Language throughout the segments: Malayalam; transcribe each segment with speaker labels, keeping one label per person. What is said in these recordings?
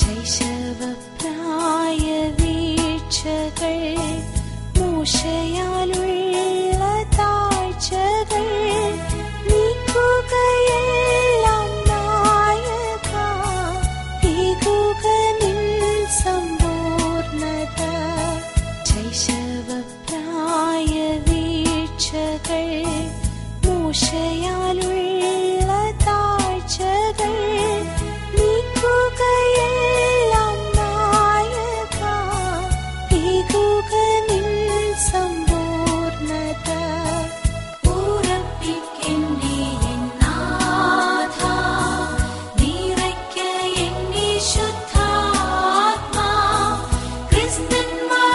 Speaker 1: ശൈശവപ്രായ വീഴ്ചകൾ മൂശയാലുള്ള താഴ്ചകൾ നീക്കുകയെല്ലാം നായക നീകുകനിൻ സമ്പൂർണത ശൈശവപ്രായ വീഴ്ചകൾ മൂശയാലുള്ള താഴ്ചകൾ നീക്കുകയെല്ലാം നായക നീകുകനിൻ സമ്പൂർണത ഉറപ്പിക്കെന്നെ നാഥ നിറയ്ക്ക എന്നെ ശുദ്ധാത്മാ ക്രിസ്തൻ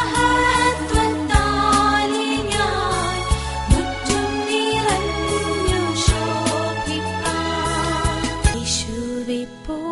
Speaker 1: മഹത്വത്താലെ ഞാൻ മുറ്റും നിറഞ്ഞു ശോഭിപ്പാൻ യേശുവെ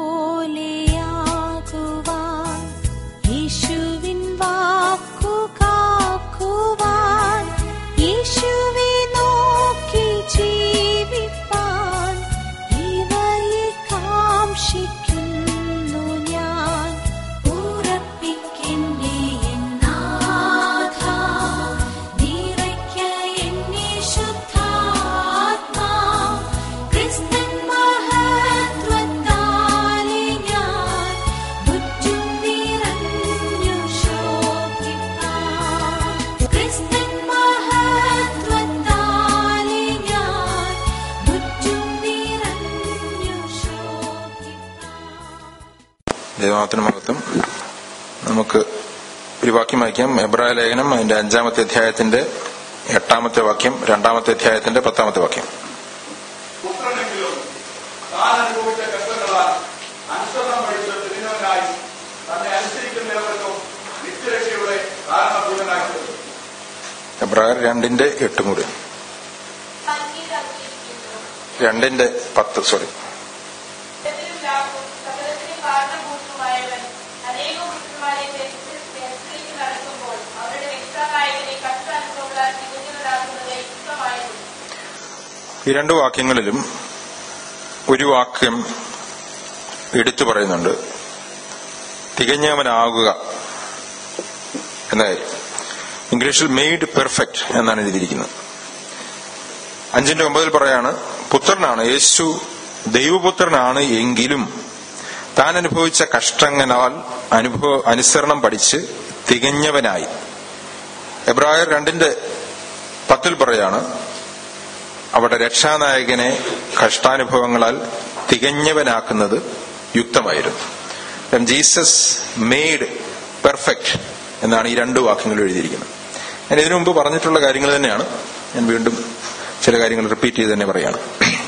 Speaker 1: പോലെയാകുവാൻ യേശുവിൻ വാക്കു കാക്കുവാൻ യേശുവെ നോക്കി ജീവിപ്പാൻ ഇവയെ കാംക്ഷിക്കുന്നു ഞാൻ ഉറപ്പിക്കെന്നെ നാഥ നിറയ്ക്ക എന്നെ ശുദ്ധാത്മാ ക്രിസ്തൻ മഹത്വത്താലെ ഞാൻ മുറ്റും നിറഞ്ഞു ശോഭിപ്പാൻ ക്രിസ്തൻ മഹത്വത്താലെ ഞാൻ മുറ്റും നിറഞ്ഞു ശോഭിപ്പാൻ
Speaker 2: ദൈവത്തിന് മഹത്വം നമുക്ക് ഒരു വാക്യം വായിക്കാം എബ്രായ ലേഖനം അതിന്റെ അഞ്ചാമത്തെ അധ്യായത്തിന്റെ എട്ടാമത്തെ വാക്യം രണ്ടാമത്തെ അധ്യായത്തിന്റെ പത്താമത്തെ വാക്യം
Speaker 3: പുത്രനെങ്കിലും താൻ അനുഭവിച്ച കഷ്ടങ്ങളാൽ അനുസരണം പഠിച്ച തിരുവനായി തന്നെ അനുസരിക്കുന്നവർക്കും നിത്യരക്ഷയുടെ കാരണഭൂതനാക്കി
Speaker 2: എബ്രായർ രണ്ടിന്റെ എട്ടും കൂടി രണ്ടിന്റെ പത്ത് സോറി
Speaker 4: സകലത്തിലും ലാഭവും സകലത്തിനും കാരണഭൂതവുമായവൻ അനേകം പുത്രന്മാരെ അനുസരിച്ച് നടക്കുമ്പോൾ അവരുടെ രക്ഷാനായകനെ കഷ്ടാനുഭവങ്ങളാൽ തികഞ്ഞവരാകുന്നത് യുക്തമായിരുന്നു
Speaker 2: ഈ രണ്ട് വാക്യങ്ങളിലും ഒരു വാക്യം എടുത്തു പറയുന്നുണ്ട് തികഞ്ഞവനാകുക എന്ന കാര്യം ഇംഗ്ലീഷിൽ മെയ്ഡ് പെർഫെക്റ്റ് എന്നാണ് എഴുതിയിരിക്കുന്നത് അഞ്ചിന്റെ ഒമ്പതിൽ പറയാണ് പുത്രനാണ് യേശു ദൈവപുത്രനാണ് എങ്കിലും താൻ അനുഭവിച്ച കഷ്ടങ്ങളാൽ അനുഭവ അനുസരണം പഠിച്ച് തികഞ്ഞവനായി എബ്രായർ രണ്ടിന്റെ പത്തിൽ പറയാണ് അവിടെ രക്ഷാനായകനെ കഷ്ടാനുഭവങ്ങളാൽ തികഞ്ഞവനാക്കുന്നത് യുക്തമായിരുന്നു ജീസസ് മെയ്ഡ് പെർഫെക്റ്റ് എന്നാണ് ഈ രണ്ട് വാക്യങ്ങൾ എഴുതിയിരിക്കുന്നത് ഞാൻ ഇതിനു മുമ്പ് പറഞ്ഞിട്ടുള്ള കാര്യങ്ങൾ തന്നെയാണ് ഞാൻ വീണ്ടും ചില കാര്യങ്ങൾ റിപ്പീറ്റ് ചെയ്ത് തന്നെ പറയാണ്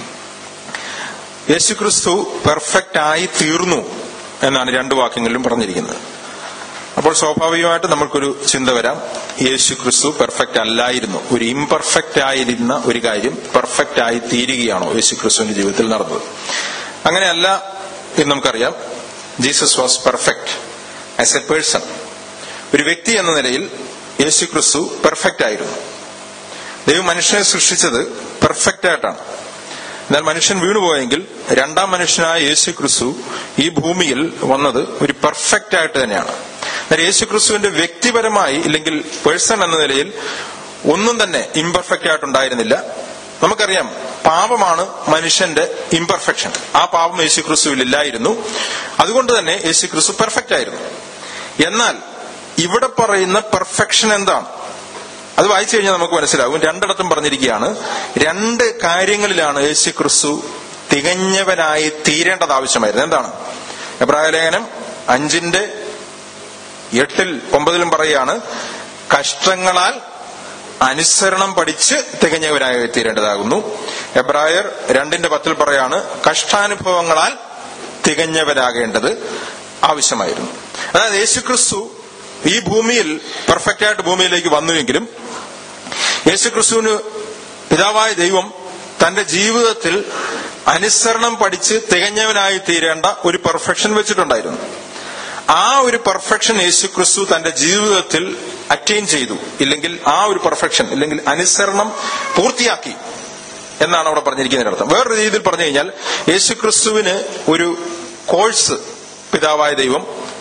Speaker 2: യേശുക്രിസ്തു പെർഫെക്റ്റ് ആയി തീർന്നു എന്നാണ് രണ്ട് വാക്യങ്ങളിലും പറഞ്ഞിരിക്കുന്നത് അപ്പോൾ സ്വാഭാവികമായിട്ട് നമ്മൾക്കൊരു ചിന്ത വരാം യേശു ക്രിസ്തു പെർഫെക്റ്റ് അല്ലായിരുന്നു ഒരു ഇംപെർഫെക്റ്റ് ആയിരുന്ന ഒരു കാര്യം പെർഫെക്റ്റ് ആയി തീരുകയാണോ യേശു ക്രിസ്തുവിന്റെ ജീവിതത്തിൽ നടന്നത് അങ്ങനെയല്ല എന്ന് നമുക്കറിയാം Jesus was perfect as a person ഒരു വ്യക്തി എന്ന നിലയിൽ യേശു ക്രിസ്തു പെർഫെക്റ്റ് ആയിരുന്നു ദൈവം മനുഷ്യനെ സൃഷ്ടിച്ചത് പെർഫെക്റ്റ് ആയിട്ടാണ് എന്നാൽ മനുഷ്യൻ വീണുപോയെങ്കിൽ രണ്ടാം മനുഷ്യനായ യേശു ക്രിസ്തു ഈ ഭൂമിയിൽ വന്നത് ഒരു പെർഫെക്റ്റ് ആയിട്ട് തന്നെയാണ് എന്നാൽ യേശു ക്രിസ്തുവിന്റെ വ്യക്തിപരമായി ഇല്ലെങ്കിൽ പേഴ്സൺ എന്ന നിലയിൽ ഒന്നും തന്നെ ഇംപെർഫെക്റ്റ് ആയിട്ടുണ്ടായിരുന്നില്ല നമുക്കറിയാം പാപമാണ് മനുഷ്യന്റെ ഇംപെർഫെക്ഷൻ ആ പാപം യേശു ക്രിസ്തുവിൽ ഇല്ലായിരുന്നു അതുകൊണ്ട് തന്നെ യേശു ക്രിസ്തു പെർഫെക്റ്റ് ആയിരുന്നു എന്നാൽ ഇവിടെ പറയുന്ന പെർഫെക്ഷൻ എന്താണ് അത് വായിച്ചു കഴിഞ്ഞാൽ നമുക്ക് മനസ്സിലാവും രണ്ടിടത്തും പറഞ്ഞിരിക്കുകയാണ് രണ്ട് കാര്യങ്ങളിലാണ് യേശു ക്രിസ്തു തികഞ്ഞവനായി തീരേണ്ടത് ആവശ്യമായിരുന്നു എന്താണ് എബ്രായ ലേഖനം അഞ്ചിന്റെ എട്ടിൽ ഒമ്പതിലും പറയുകയാണ് കഷ്ടങ്ങളാൽ അനുസരണം പഠിച്ച് തികഞ്ഞവനായി തീരേണ്ടതാകുന്നു എബ്രായർ രണ്ടിന്റെ പത്തിൽ പറയാണ് കഷ്ടാനുഭവങ്ങളാൽ തികഞ്ഞവരാകേണ്ടത് ആവശ്യമായിരുന്നു അതായത് യേശുക്രിസ്തു ഈ ഭൂമിയിൽ പെർഫെക്റ്റ് ആയിട്ട് ഭൂമിയിലേക്ക് വന്നുവെങ്കിലും യേശുക്രിസ്തുവിന് പിതാവായ ദൈവം തന്റെ ജീവിതത്തിൽ അനുസരണം പഠിച്ച് തികഞ്ഞവനായി തീരേണ്ട ഒരു പെർഫെക്ഷൻ വെച്ചിട്ടുണ്ടായിരുന്നു ആ ഒരു പെർഫെക്ഷൻ യേശുക്രിസ്തു തന്റെ ജീവിതത്തിൽ അറ്റൈൻ ചെയ്തു ഇല്ലെങ്കിൽ ആ ഒരു പെർഫെക്ഷൻ ഇല്ലെങ്കിൽ അനുസരണം പൂർത്തിയാക്കി എന്നാണ് അവിടെ പറഞ്ഞിരിക്കുന്നതിന്റെ അർത്ഥം വേറൊരു രീതിയിൽ പറഞ്ഞു കഴിഞ്ഞാൽ യേശുക്രിസ്തുവിന് ഒരു കോഴ്സ് പിതാവായ ദൈവം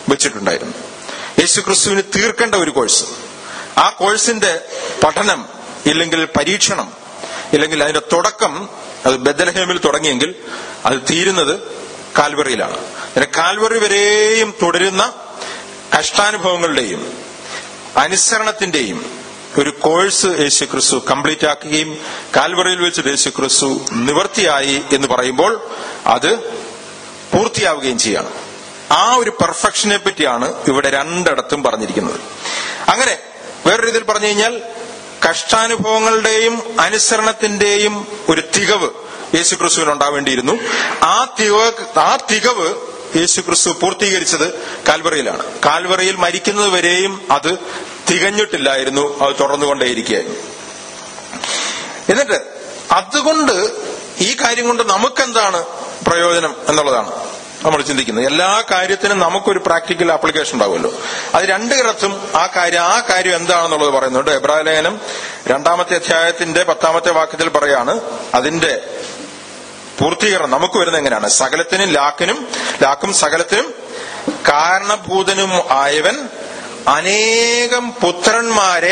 Speaker 2: വെച്ചിട്ടുണ്ടായിരുന്നു യേശു ക്രിസ്തുവിന് തീർക്കേണ്ട ഒരു കോഴ്സ് ആ കോഴ്സിന്റെ പഠനം ഇല്ലെങ്കിൽ പരീക്ഷണം ഇല്ലെങ്കിൽ അതിന്റെ തുടക്കം അത് ബദലഹേമിൽ തുടങ്ങിയെങ്കിൽ അത് തീരുന്നത് കാൽവറിയിലാണ് അങ്ങനെ കാൽവറി വരെയും തുടരുന്ന കഷ്ടാനുഭവങ്ങളുടെയും അനുസരണത്തിന്റെയും ഒരു കോഴ്സ് യേശു ക്രിസ്തു കംപ്ലീറ്റ് ആക്കുകയും കാൽവറിയിൽ വെച്ച് യേശു ക്രിസ്തു നിവർത്തിയായി എന്ന് പറയുമ്പോൾ അത് പൂർത്തിയാവുകയും ചെയ്യണം ആ ഒരു പെർഫെക്ഷനെ പറ്റിയാണ് ഇവിടെ രണ്ടിടത്തും പറഞ്ഞിരിക്കുന്നത് അങ്ങനെ വേറൊരു രീതിയിൽ പറഞ്ഞു കഴിഞ്ഞാൽ കഷ്ടാനുഭവങ്ങളുടെയും അനുസരണത്തിന്റെയും ഒരു തികവ് യേശു ക്രിസ്തുവിന് ഉണ്ടാവേണ്ടിയിരുന്നു ആ തികവ് ആ തികവ് യേശു ക്രിസ്തു പൂർത്തീകരിച്ചത് കാൽവറിയിലാണ് കാൽവറിയിൽ മരിക്കുന്നത് വരെയും അത് തികഞ്ഞിട്ടില്ലായിരുന്നു അത് തുടർന്നുകൊണ്ടേയിരിക്കുകയായിരുന്നു എന്നിട്ട് അതുകൊണ്ട് ഈ കാര്യം കൊണ്ട് നമുക്കെന്താണ് പ്രയോജനം എന്നുള്ളതാണ് നമ്മൾ ചിന്തിക്കുന്നത് എല്ലാ കാര്യത്തിനും നമുക്കൊരു പ്രാക്ടിക്കൽ ആപ്ലിക്കേഷൻ ഉണ്ടാവുമല്ലോ അത് രണ്ടിടത്തും ആ കാര്യം ആ കാര്യം എന്താണെന്നുള്ളത് പറയുന്നുണ്ട് എബ്രാഹിം ലേഖനം രണ്ടാമത്തെ അധ്യായത്തിന്റെ പത്താമത്തെ വാക്യത്തിൽ പറയാണ് അതിന്റെ പൂർത്തീകരണം നമുക്ക് വരുന്നത് എങ്ങനെയാണ് സകലത്തിനും ലാക്കിനും ലാക്കും സകലത്തിനും കാരണഭൂതനും ആയവൻ അനേകം പുത്രന്മാരെ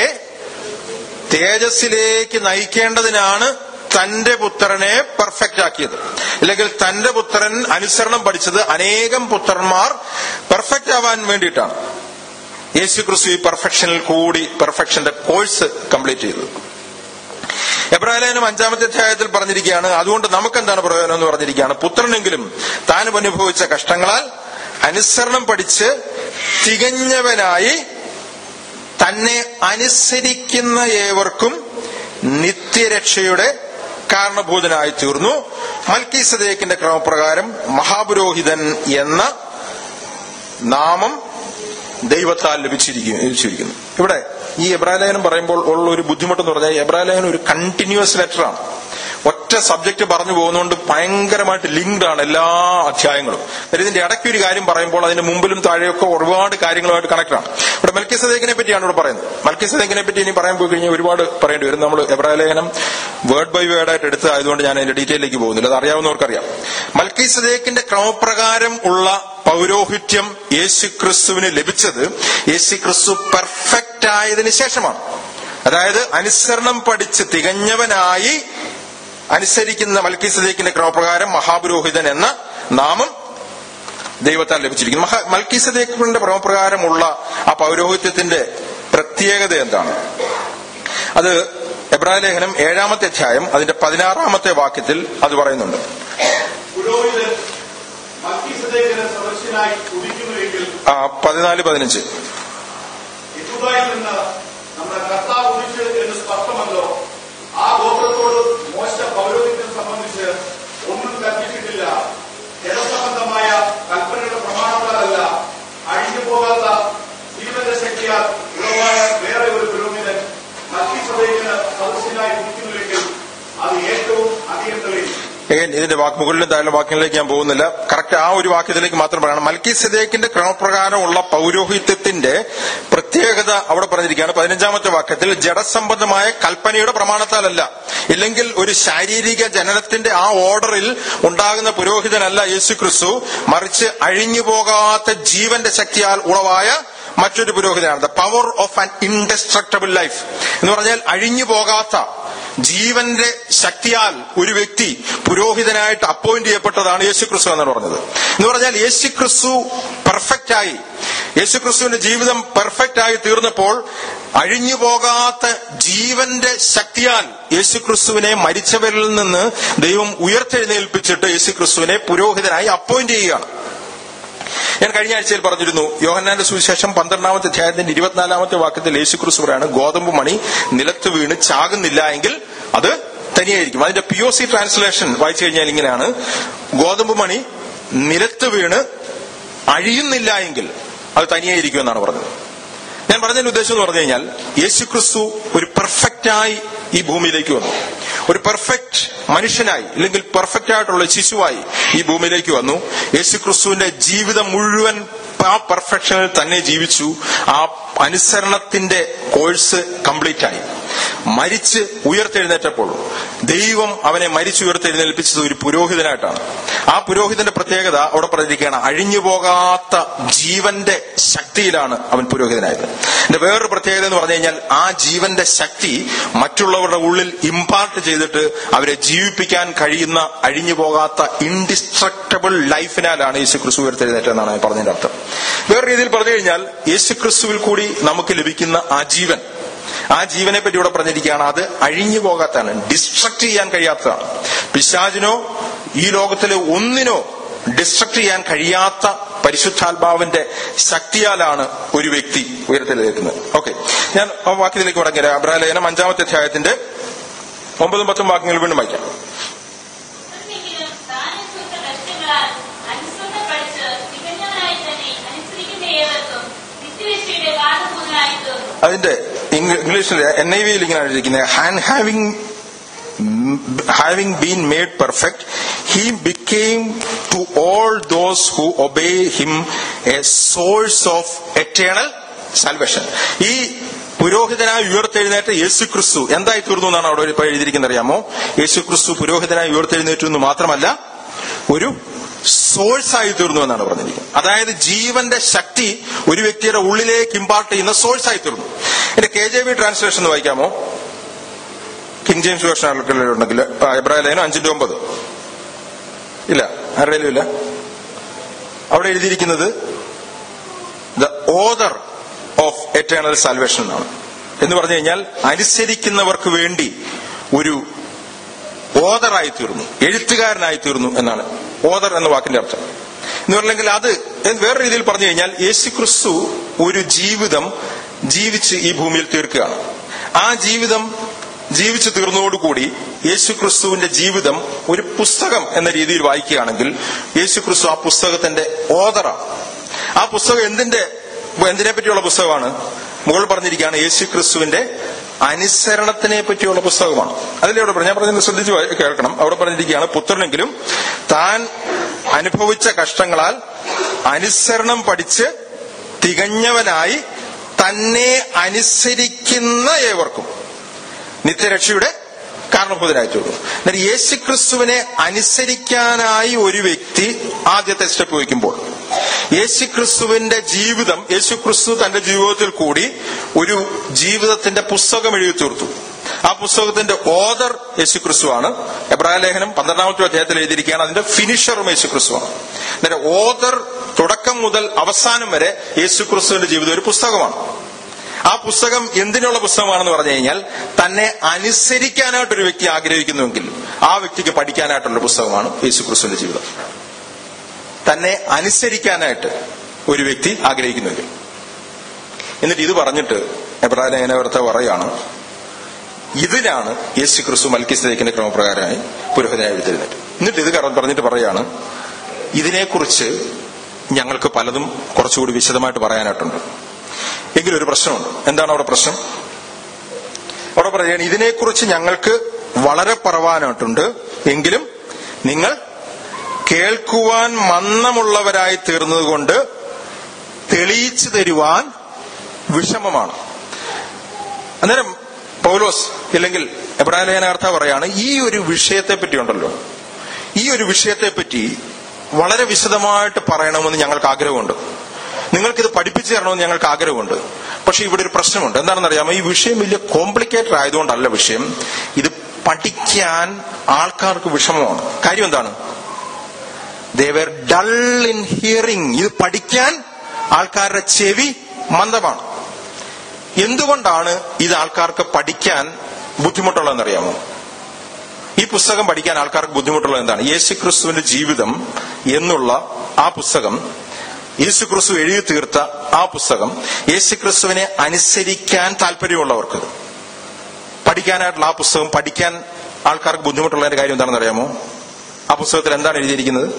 Speaker 2: തേജസ്സിലേക്ക് നയിക്കേണ്ടതിനാണ് തന്റെ പുത്രനെ പെർഫെക്റ്റ് ആക്കിയത് അല്ലെങ്കിൽ തന്റെ പുത്രൻ അനുസരണം പഠിച്ചത് അനേകം പുത്രന്മാർ പെർഫെക്റ്റ് ആവാൻ വേണ്ടിയിട്ടാണ് യേശു ക്രിസ്തു ഈ പെർഫെക്ഷനിൽ കൂടി പെർഫെക്ഷന്റെ കോഴ്സ് കംപ്ലീറ്റ് ചെയ്തത് എബ്രാഹിലേനും അഞ്ചാമത്തെ അധ്യായത്തിൽ പറഞ്ഞിരിക്കുകയാണ് അതുകൊണ്ട് നമുക്കെന്താണ് പ്രയോജനം എന്ന് പറഞ്ഞിരിക്കുകയാണ് പുത്രനെങ്കിലും താൻ അനുഭവിച്ച കഷ്ടങ്ങളാൽ അനുസരണം പഠിച്ച് തികഞ്ഞവനായി തന്നെ അനുസരിക്കുന്ന ഏവർക്കും നിത്യരക്ഷയുടെ കാരണഭൂതനായി തീർന്നു മൽക്കി സദേക്കിന്റെ ക്രമപ്രകാരം മഹാപുരോഹിതൻ എന്ന നാമം ദൈവത്താൽ ലഭിച്ചിരിക്കുന്നു ലഭിച്ചിരിക്കുന്നു ഇവിടെ ഈ എബ്രാലേഖനം പറയുമ്പോൾ ഉള്ള ഒരു ബുദ്ധിമുട്ടെന്ന് പറഞ്ഞാൽ എബ്രാലേഖനം ഒരു കണ്ടിന്യൂസ് ലെറ്ററാണ് ഒറ്റ സബ്ജക്ട് പറഞ്ഞു പോകുന്നതുകൊണ്ട് ഭയങ്കരമായിട്ട് ലിങ്ക്ഡ് ആണ് എല്ലാ അധ്യായങ്ങളും കാര്യം ഇതിന്റെ ഇടയ്ക്ക് ഒരു കാര്യം പറയുമ്പോൾ അതിന്റെ മുമ്പിലും താഴെയൊക്കെ ഒരുപാട് കാര്യങ്ങളുമായിട്ട് കണക്ട് ആണ് ഇവിടെ മൽക്കി സദേക്കിനെ പറ്റിയാണ് ഇവിടെ പറയുന്നത് മൽക്കി സദേക്കിനെ പറ്റി ഇനി പറയാൻ പോയി കഴിഞ്ഞാൽ ഒരുപാട് പറയേണ്ടി വരും നമ്മൾ എബ്രാലേഖനം വേർഡ് ബൈ വേർഡ് ആയിട്ട് എടുത്തതായതുകൊണ്ട് ഞാൻ അതിന്റെ ഡീറ്റെയിലേക്ക് പോകുന്നില്ല അത് അറിയാവുന്നവർക്കറിയാം മൽക്കി സദേക്കിന്റെ ക്രമപ്രകാരം ഉള്ള പൗരോഹിത്യം യേശു ക്രിസ്തുവിന് ലഭിച്ചത് യേശു ക്രിസ്തു പെർഫെക്റ്റ് ആയതിനു ശേഷമാണ് അതായത് അനുസരണം പഠിച്ച് തികഞ്ഞവനായി അനുസരിക്കുന്ന മൽക്കി സദേക്കിന്റെ ക്രമപ്രകാരം മഹാപുരോഹിതൻ എന്ന നാമം ദൈവത്താൽ ലഭിച്ചിരിക്കുന്നു മഹാ മൽക്കി സദേക്കിന്റെ ക്രമപ്രകാരമുള്ള ആ പൗരോഹിത്യത്തിന്റെ പ്രത്യേകത എന്താണ് അത് എബ്രാഹിം ലേഖനം ഏഴാമത്തെ അധ്യായം അതിന്റെ പതിനാറാമത്തെ വാക്യത്തിൽ അത് പറയുന്നുണ്ട്
Speaker 3: പുരോഹിതൻ മൽക്കീസദേക്കിന് സദസ്യനായി ഉദിക്കുന്നുവെങ്കിൽ
Speaker 2: ആ പതിനാല് പതിനഞ്ച്
Speaker 3: യഹൂദായിൽ നിന്ന് നമ്മുടെ കർത്താവ് ഉദിച്ചു എന്ന് സ്പഷ്ടമല്ലോ ആ ഗോത്രത്തോട് മോശ പൗരോഹിത്യം സംബന്ധിച്ച് ഒന്നും കൽപ്പിച്ചിട്ടില്ല ജലസംബന്ധമായ കൽപ്പനയുടെ പ്രമാണത്താലല്ല അഴിഞ്ഞു പോകാത്ത ജീവന്റെ ശക്തിയാൽ ഉളവായ വേറെ ഒരു പുരോഹിതൻ മൽക്കീസദേക്കിന് സദസ്യനായി ഉദിക്കുന്നുവെങ്കിൽ അത് ഏറ്റവും അധികം തെളിയും
Speaker 2: Again, ഇതിന്റെ വാക്ക് മുകളിലും താഴെ വാക്യങ്ങളിലേക്ക് ഞാൻ പോകുന്നില്ല കറക്റ്റ് ആ ഒരു വാക്യത്തിലേക്ക് മാത്രം പറയണം മൽക്കി സദേക്കിന്റെ ക്രമപ്രകാരമുള്ള പൗരോഹിത്യത്തിന്റെ പ്രത്യേകത അവിടെ പറഞ്ഞിരിക്കുകയാണ് പതിനഞ്ചാമത്തെ വാക്യത്തിൽ ജഡസംബന്ധമായ കൽപ്പനയുടെ പ്രമാണത്താലല്ല ഇല്ലെങ്കിൽ ഒരു ശാരീരിക ജനനത്തിന്റെ ആ ഓർഡറിൽ ഉണ്ടാകുന്ന പുരോഹിതനല്ല യേശു ക്രിസ്തു മറിച്ച് അഴിഞ്ഞു പോകാത്ത ജീവന്റെ ശക്തിയാൽ ഉളവായ മറ്റൊരു പുരോഹിതനാണ് the power of an indestructible life എന്ന് പറഞ്ഞാൽ അഴിഞ്ഞു പോകാത്ത ജീവന്റെ ശക്തിയാൽ ഒരു വ്യക്തി പുരോഹിതനായിട്ട് അപ്പോയിന്റ് ചെയ്യപ്പെട്ടതാണ് യേശു ക്രിസ്തു എന്നാണ് പറഞ്ഞത് എന്ന് പറഞ്ഞാൽ യേശു ക്രിസ്തു പെർഫെക്റ്റ് ആയി യേശു ക്രിസ്തുവിന്റെ ജീവിതം പെർഫെക്റ്റ് ആയി തീർന്നപ്പോൾ അഴിഞ്ഞു പോകാത്ത ജീവന്റെ ശക്തിയാൽ യേശു ക്രിസ്തുവിനെ മരിച്ചവരിൽ നിന്ന് ദൈവം ഉയർത്തെഴുന്നേൽപ്പിച്ചിട്ട് യേശു ക്രിസ്തുവിനെ പുരോഹിതനായി അപ്പോയിന്റ് ചെയ്യുകയാണ് ഞാൻ കഴിഞ്ഞ ആഴ്ചയിൽ പറഞ്ഞിരുന്നു യോഹന്നാന്റെ സുവിശേഷം പന്ത്രണ്ടാമത്തെ അധ്യായത്തിന്റെ ഇരുപത്തിനാലാമത്തെ വാക്യത്തിൽ യേശു ക്രിസ്തു പറയാണ് ഗോതമ്പ് മണി നിലത്ത് വീണ് ചാകുന്നില്ല എങ്കിൽ അത് തനിയായിരിക്കും അതിന്റെ പി ഒ സി ട്രാൻസ്ലേഷൻ വായിച്ചു കഴിഞ്ഞാൽ ഇങ്ങനെയാണ് ഗോതമ്പ് മണി നിലത്ത് വീണ് അഴിയുന്നില്ല എങ്കിൽ അത് തനിയായിരിക്കും എന്നാണ് പറഞ്ഞത് ഞാൻ പറഞ്ഞതിന്റെ ഉദ്ദേശം എന്ന് പറഞ്ഞു കഴിഞ്ഞാൽ യേശു ക്രിസ്തു ഒരു പെർഫെക്റ്റായി ഈ ഭൂമിയിലേക്ക് വന്നു ഒരു പെർഫെക്റ്റ് മനുഷ്യനായി അല്ലെങ്കിൽ പെർഫെക്റ്റ് ആയിട്ടുള്ള ശിശുവായി ഈ ഭൂമിയിലേക്ക് വന്നു യേശു ക്രിസ്തുവിന്റെ ജീവിതം മുഴുവൻ ആ പെർഫെക്ഷനിൽ തന്നെ ജീവിച്ചു ആ അനുസരണത്തിന്റെ കോഴ്സ് കംപ്ലീറ്റ് ആയി മരിച്ച് ഉയർത്തെഴുന്നേറ്റപ്പോൾ ദൈവം അവനെ മരിച്ചു ഉയർത്തെഴുന്നേൽപ്പിച്ചത് ഒരു പുരോഹിതനായിട്ടാണ് ആ പുരോഹിതന്റെ പ്രത്യേകത അവിടെ പറഞ്ഞിരിക്കുകയാണ് അഴിഞ്ഞു പോകാത്ത ജീവന്റെ ശക്തിയിലാണ് അവൻ പുരോഹിതനായത് എന്റെ വേറൊരു പ്രത്യേകത എന്ന് പറഞ്ഞു കഴിഞ്ഞാൽ ആ ജീവന്റെ ശക്തി മറ്റുള്ളവരുടെ ഉള്ളിൽ ഇമ്പാർട്ട് ചെയ്തിട്ട് അവരെ ജീവിപ്പിക്കാൻ കഴിയുന്ന അഴിഞ്ഞു പോകാത്ത ഇൻഡിസ്ട്രക്റ്റബിൾ ലൈഫിനാലാണ് യേശു ക്രിസ്തു ഉയർത്തെഴുന്നേറ്റെന്നാണ് പറഞ്ഞതിന്റെ അർത്ഥം വേറെ രീതിയിൽ പറഞ്ഞു കഴിഞ്ഞാൽ യേശു ക്രിസ്തുവിൽ കൂടി നമുക്ക് ലഭിക്കുന്ന ആ ജീവൻ ആ ജീവനെ പറ്റി ഇവിടെ പറഞ്ഞിരിക്കുകയാണ് അത് അഴിഞ്ഞു പോകാത്തതാണ് ഡിസ്ട്രക്ട് ചെയ്യാൻ കഴിയാത്തതാണ് പിശാചിനോ ഈ ലോകത്തിലെ ഒന്നിനോ ഡിസ്ട്രക്ട് ചെയ്യാൻ കഴിയാത്ത പരിശുദ്ധാത്മാവിന്റെ ശക്തിയാലാണ് ഒരു വ്യക്തി ഉയരത്തിലേക്കുന്നത് ഓക്കെ ഞാൻ ആ വാക്യത്തിലേക്ക് മടങ്ങിയ അബ്രാലേഖനം അഞ്ചാമത്തെ അധ്യായത്തിന്റെ ഒമ്പതും പത്തും വാക്യങ്ങൾ വീണ്ടും വായിക്കാം
Speaker 4: ഒന്നെങ്കിലും താൻ അനുസരിച്ച കഷ്ടങ്ങളാൽ അനുസൃതം പഠിച്ച് തികഞ്ഞവനായി തന്നെ അനുസരിക്കുന്ന ഏവർക്കും നിത്യരക്ഷയുടെ കാരണഭൂതനായി തീർന്നു
Speaker 2: അതിന്റെ ഇംഗ്ല- ഇംഗ്ലീഷിൽ എൻ ഐ വിയിൽ ഇങ്ങനെ എഴുതിയിരിക്കുന്നത് and having having been made perfect, he became to all those who obey him a source of eternal salvation. ഈ പുരോഹിതനായി ഉയർത്തെഴുന്നേറ്റ യേശു ക്രിസ്തു എന്തായി തീർന്നു എന്നാണ് അവിടെ ഇപ്പൊ എഴുതിയിരിക്കുന്നത് അറിയാമോ യേശു ക്രിസ്തു പുരോഹിതനായി ഉയർത്തെഴുന്നേറ്റു എന്ന് മാത്രമല്ല ഒരു സോഴ്സ് ആയി തീർന്നു എന്നാണ് പറഞ്ഞിരിക്കുന്നത് അതായത് ജീവന്റെ ശക്തി ഒരു വ്യക്തിയുടെ ഉള്ളിലേക്ക് ഇമ്പാർട്ട് ചെയ്യുന്ന സോഴ്സ് ആയി തീർന്നു എന്റെ കെ ജെ വി ട്രാൻസ്ലേഷൻ ഒന്ന് വായിക്കാമോ കിങ് ജെയിംസ് വേർഷൻ ഉണ്ടെങ്കിൽ എബ്രാഹിം ലേഖനം അഞ്ചിന്റെ ഒമ്പത് ഇല്ല ആരുടെയും ഇല്ല അവിടെ എഴുതിയിരിക്കുന്നത് the author of eternal salvation എന്നാണ് എന്ന് പറഞ്ഞു കഴിഞ്ഞാൽ അനുസരിക്കുന്നവർക്ക് വേണ്ടി ഒരു ഓദറായി തീർന്നു എഴുത്തുകാരനായി തീർന്നു എന്നാണ് ഓദർ എന്ന വാക്കിന്റെ അർത്ഥം എന്ന് പറഞ്ഞെങ്കിൽ അത് വേറെ രീതിയിൽ പറഞ്ഞു കഴിഞ്ഞാൽ യേശു ക്രിസ്തു ഒരു ജീവിതം ജീവിച്ച് ഈ ഭൂമിയിൽ തീർക്കുകയാണ് ആ ജീവിതം ജീവിച്ചു തീർന്നതോടുകൂടി യേശു ക്രിസ്തുവിന്റെ ജീവിതം ഒരു പുസ്തകം എന്ന രീതിയിൽ വായിക്കുകയാണെങ്കിൽ യേശു ക്രിസ്തു ആ പുസ്തകത്തിന്റെ ഓദറാണ് ആ പുസ്തകം എന്തിന്റെ എന്തിനെ പറ്റിയുള്ള പുസ്തകമാണ് മുകൾ പറഞ്ഞിരിക്കുകയാണ് യേശു ക്രിസ്തുവിന്റെ അനുസരണത്തിനെ പറ്റിയുള്ള പുസ്തകമാണ് അതിലവിടെ പറഞ്ഞു ഞാൻ പറഞ്ഞത് ശ്രദ്ധിച്ച് വായി- കേൾക്കണം അവിടെ പറഞ്ഞിരിക്കുകയാണ് പുത്രനെങ്കിലും താൻ അനുഭവിച്ച കഷ്ടങ്ങളാൽ അനുസരണം പഠിച്ച് തികഞ്ഞവനായി തന്നെ അനുസരിക്കുന്ന ഏവർക്കും നിത്യരക്ഷയുടെ കാരണഭൂതനായി തീർന്നു എന്നാൽ യേശുക്രിസ്തുവിനെ അനുസരിക്കാനായി ഒരു വ്യക്തി ആദ്യത്തെ സ്റ്റെപ്പ് വയ്ക്കുമ്പോൾ യേശുക്രിസ്തുവിന്റെ ജീവിതം യേശുക്രിസ്തു തന്റെ ജീവിതത്തിൽ കൂടി ഒരു ജീവിതത്തിന്റെ പുസ്തകം എഴുതി തീർത്തു ആ പുസ്തകത്തിന്റെ ഓദർ യേശുക്രിസ്തുവാണ് എബ്രാഹിം ലേഖനം പന്ത്രണ്ടാമത്തെ അധ്യായത്തിൽ എഴുതിയിരിക്കുകയാണ് അതിന്റെ ഫിനിഷറും യേശുക്രിസ്തുവാണ് എന്നിട്ട് ഓദർ തുടക്കം മുതൽ അവസാനം വരെ യേശുക്രിസ്തുവിന്റെ ജീവിതം ഒരു പുസ്തകമാണ് ആ പുസ്തകം എന്തിനുള്ള പുസ്തകമാണെന്ന് പറഞ്ഞു കഴിഞ്ഞാൽ തന്നെ അനുസരിക്കാനായിട്ട് ഒരു വ്യക്തി ആഗ്രഹിക്കുന്നുവെങ്കിൽ ആ വ്യക്തിക്ക് പഠിക്കാനായിട്ടുള്ള പുസ്തകമാണ് യേശുക്രിസ്തുവിന്റെ ജീവിതം തന്നെ അനുസരിക്കാനായിട്ട് ഒരു വ്യക്തി ആഗ്രഹിക്കുന്നുവെങ്കിൽ എന്നിട്ട് ഇത് പറഞ്ഞിട്ട് എബ്രാഹിം ലേഖനവർത്ത പറയാണ് ഇതിലാണ് യേശു ക്രിസ്തു മൽക്കിസ്തേക്കിന്റെ ക്രമപ്രകാരമായി പുരോഹിതനായി എഴുതിരുന്നത് എന്നിട്ട് ഇത് കറ- പറഞ്ഞിട്ട് പറയാണ് ഇതിനെക്കുറിച്ച് ഞങ്ങൾക്ക് പലതും കുറച്ചുകൂടി വിശദമായിട്ട് പറയാനായിട്ടുണ്ട് എങ്കിലും ഒരു പ്രശ്നമുണ്ട് എന്താണ് അവിടെ പ്രശ്നം അവിടെ പറയുകയാണ് ഇതിനെക്കുറിച്ച് ഞങ്ങൾക്ക് വളരെ പറവാനായിട്ടുണ്ട് എങ്കിലും നിങ്ങൾ കേൾക്കുവാൻ മന്നമുള്ളവരായി തീർന്നതുകൊണ്ട് തെളിയിച്ചു തരുവാൻ വിഷമമാണ് അന്നേരം പൗലോസ് ഇല്ലെങ്കിൽ എബ്രാഹിം ലേഖനാർത്ഥ പറയാണ് ഈ ഒരു വിഷയത്തെ പറ്റി ഉണ്ടല്ലോ ഈ ഒരു വിഷയത്തെ പറ്റി വളരെ വിശദമായിട്ട് പറയണമെന്ന് ഞങ്ങൾക്ക് ആഗ്രഹമുണ്ട് നിങ്ങൾക്കിത് പഠിപ്പിച്ചു തരണമെന്ന് ഞങ്ങൾക്ക് ആഗ്രഹമുണ്ട് പക്ഷെ ഇവിടെ ഒരു പ്രശ്നമുണ്ട് എന്താണെന്ന് അറിയാമോ ഈ വിഷയം വലിയ കോംപ്ലിക്കേറ്റഡ് ആയതുകൊണ്ടല്ല വിഷയം ഇത് പഠിക്കാൻ ആൾക്കാർക്ക് വിഷമമാണ് കാര്യം എന്താണ് ദേവർ ഡൾ ഇൻ ഹിയറിംഗ് ഇത് പഠിക്കാൻ ആൾക്കാരുടെ ചെവി മന്ദമാണ് എന്തുകൊണ്ടാണ് ഇത് ആൾക്കാർക്ക് പഠിക്കാൻ ബുദ്ധിമുട്ടുള്ളതെന്നറിയാമോ ഈ പുസ്തകം പഠിക്കാൻ ആൾക്കാർക്ക് ബുദ്ധിമുട്ടുള്ളത് എന്താണ് യേശു ക്രിസ്തുവിന്റെ ജീവിതം എന്നുള്ള ആ പുസ്തകം യേശു ക്രിസ്തു എഴുതി തീർത്ത ആ പുസ്തകം യേശു ക്രിസ്തുവിനെ അനുസരിക്കാൻ താല്പര്യമുള്ളവർക്ക് പഠിക്കാനായിട്ടുള്ള ആ പുസ്തകം പഠിക്കാൻ ആൾക്കാർക്ക് ബുദ്ധിമുട്ടുള്ളതിന്റെ കാര്യം എന്താണെന്ന് അറിയാമോ ആ പുസ്തകത്തിൽ എന്താണ് എഴുതിയിരിക്കുന്നത്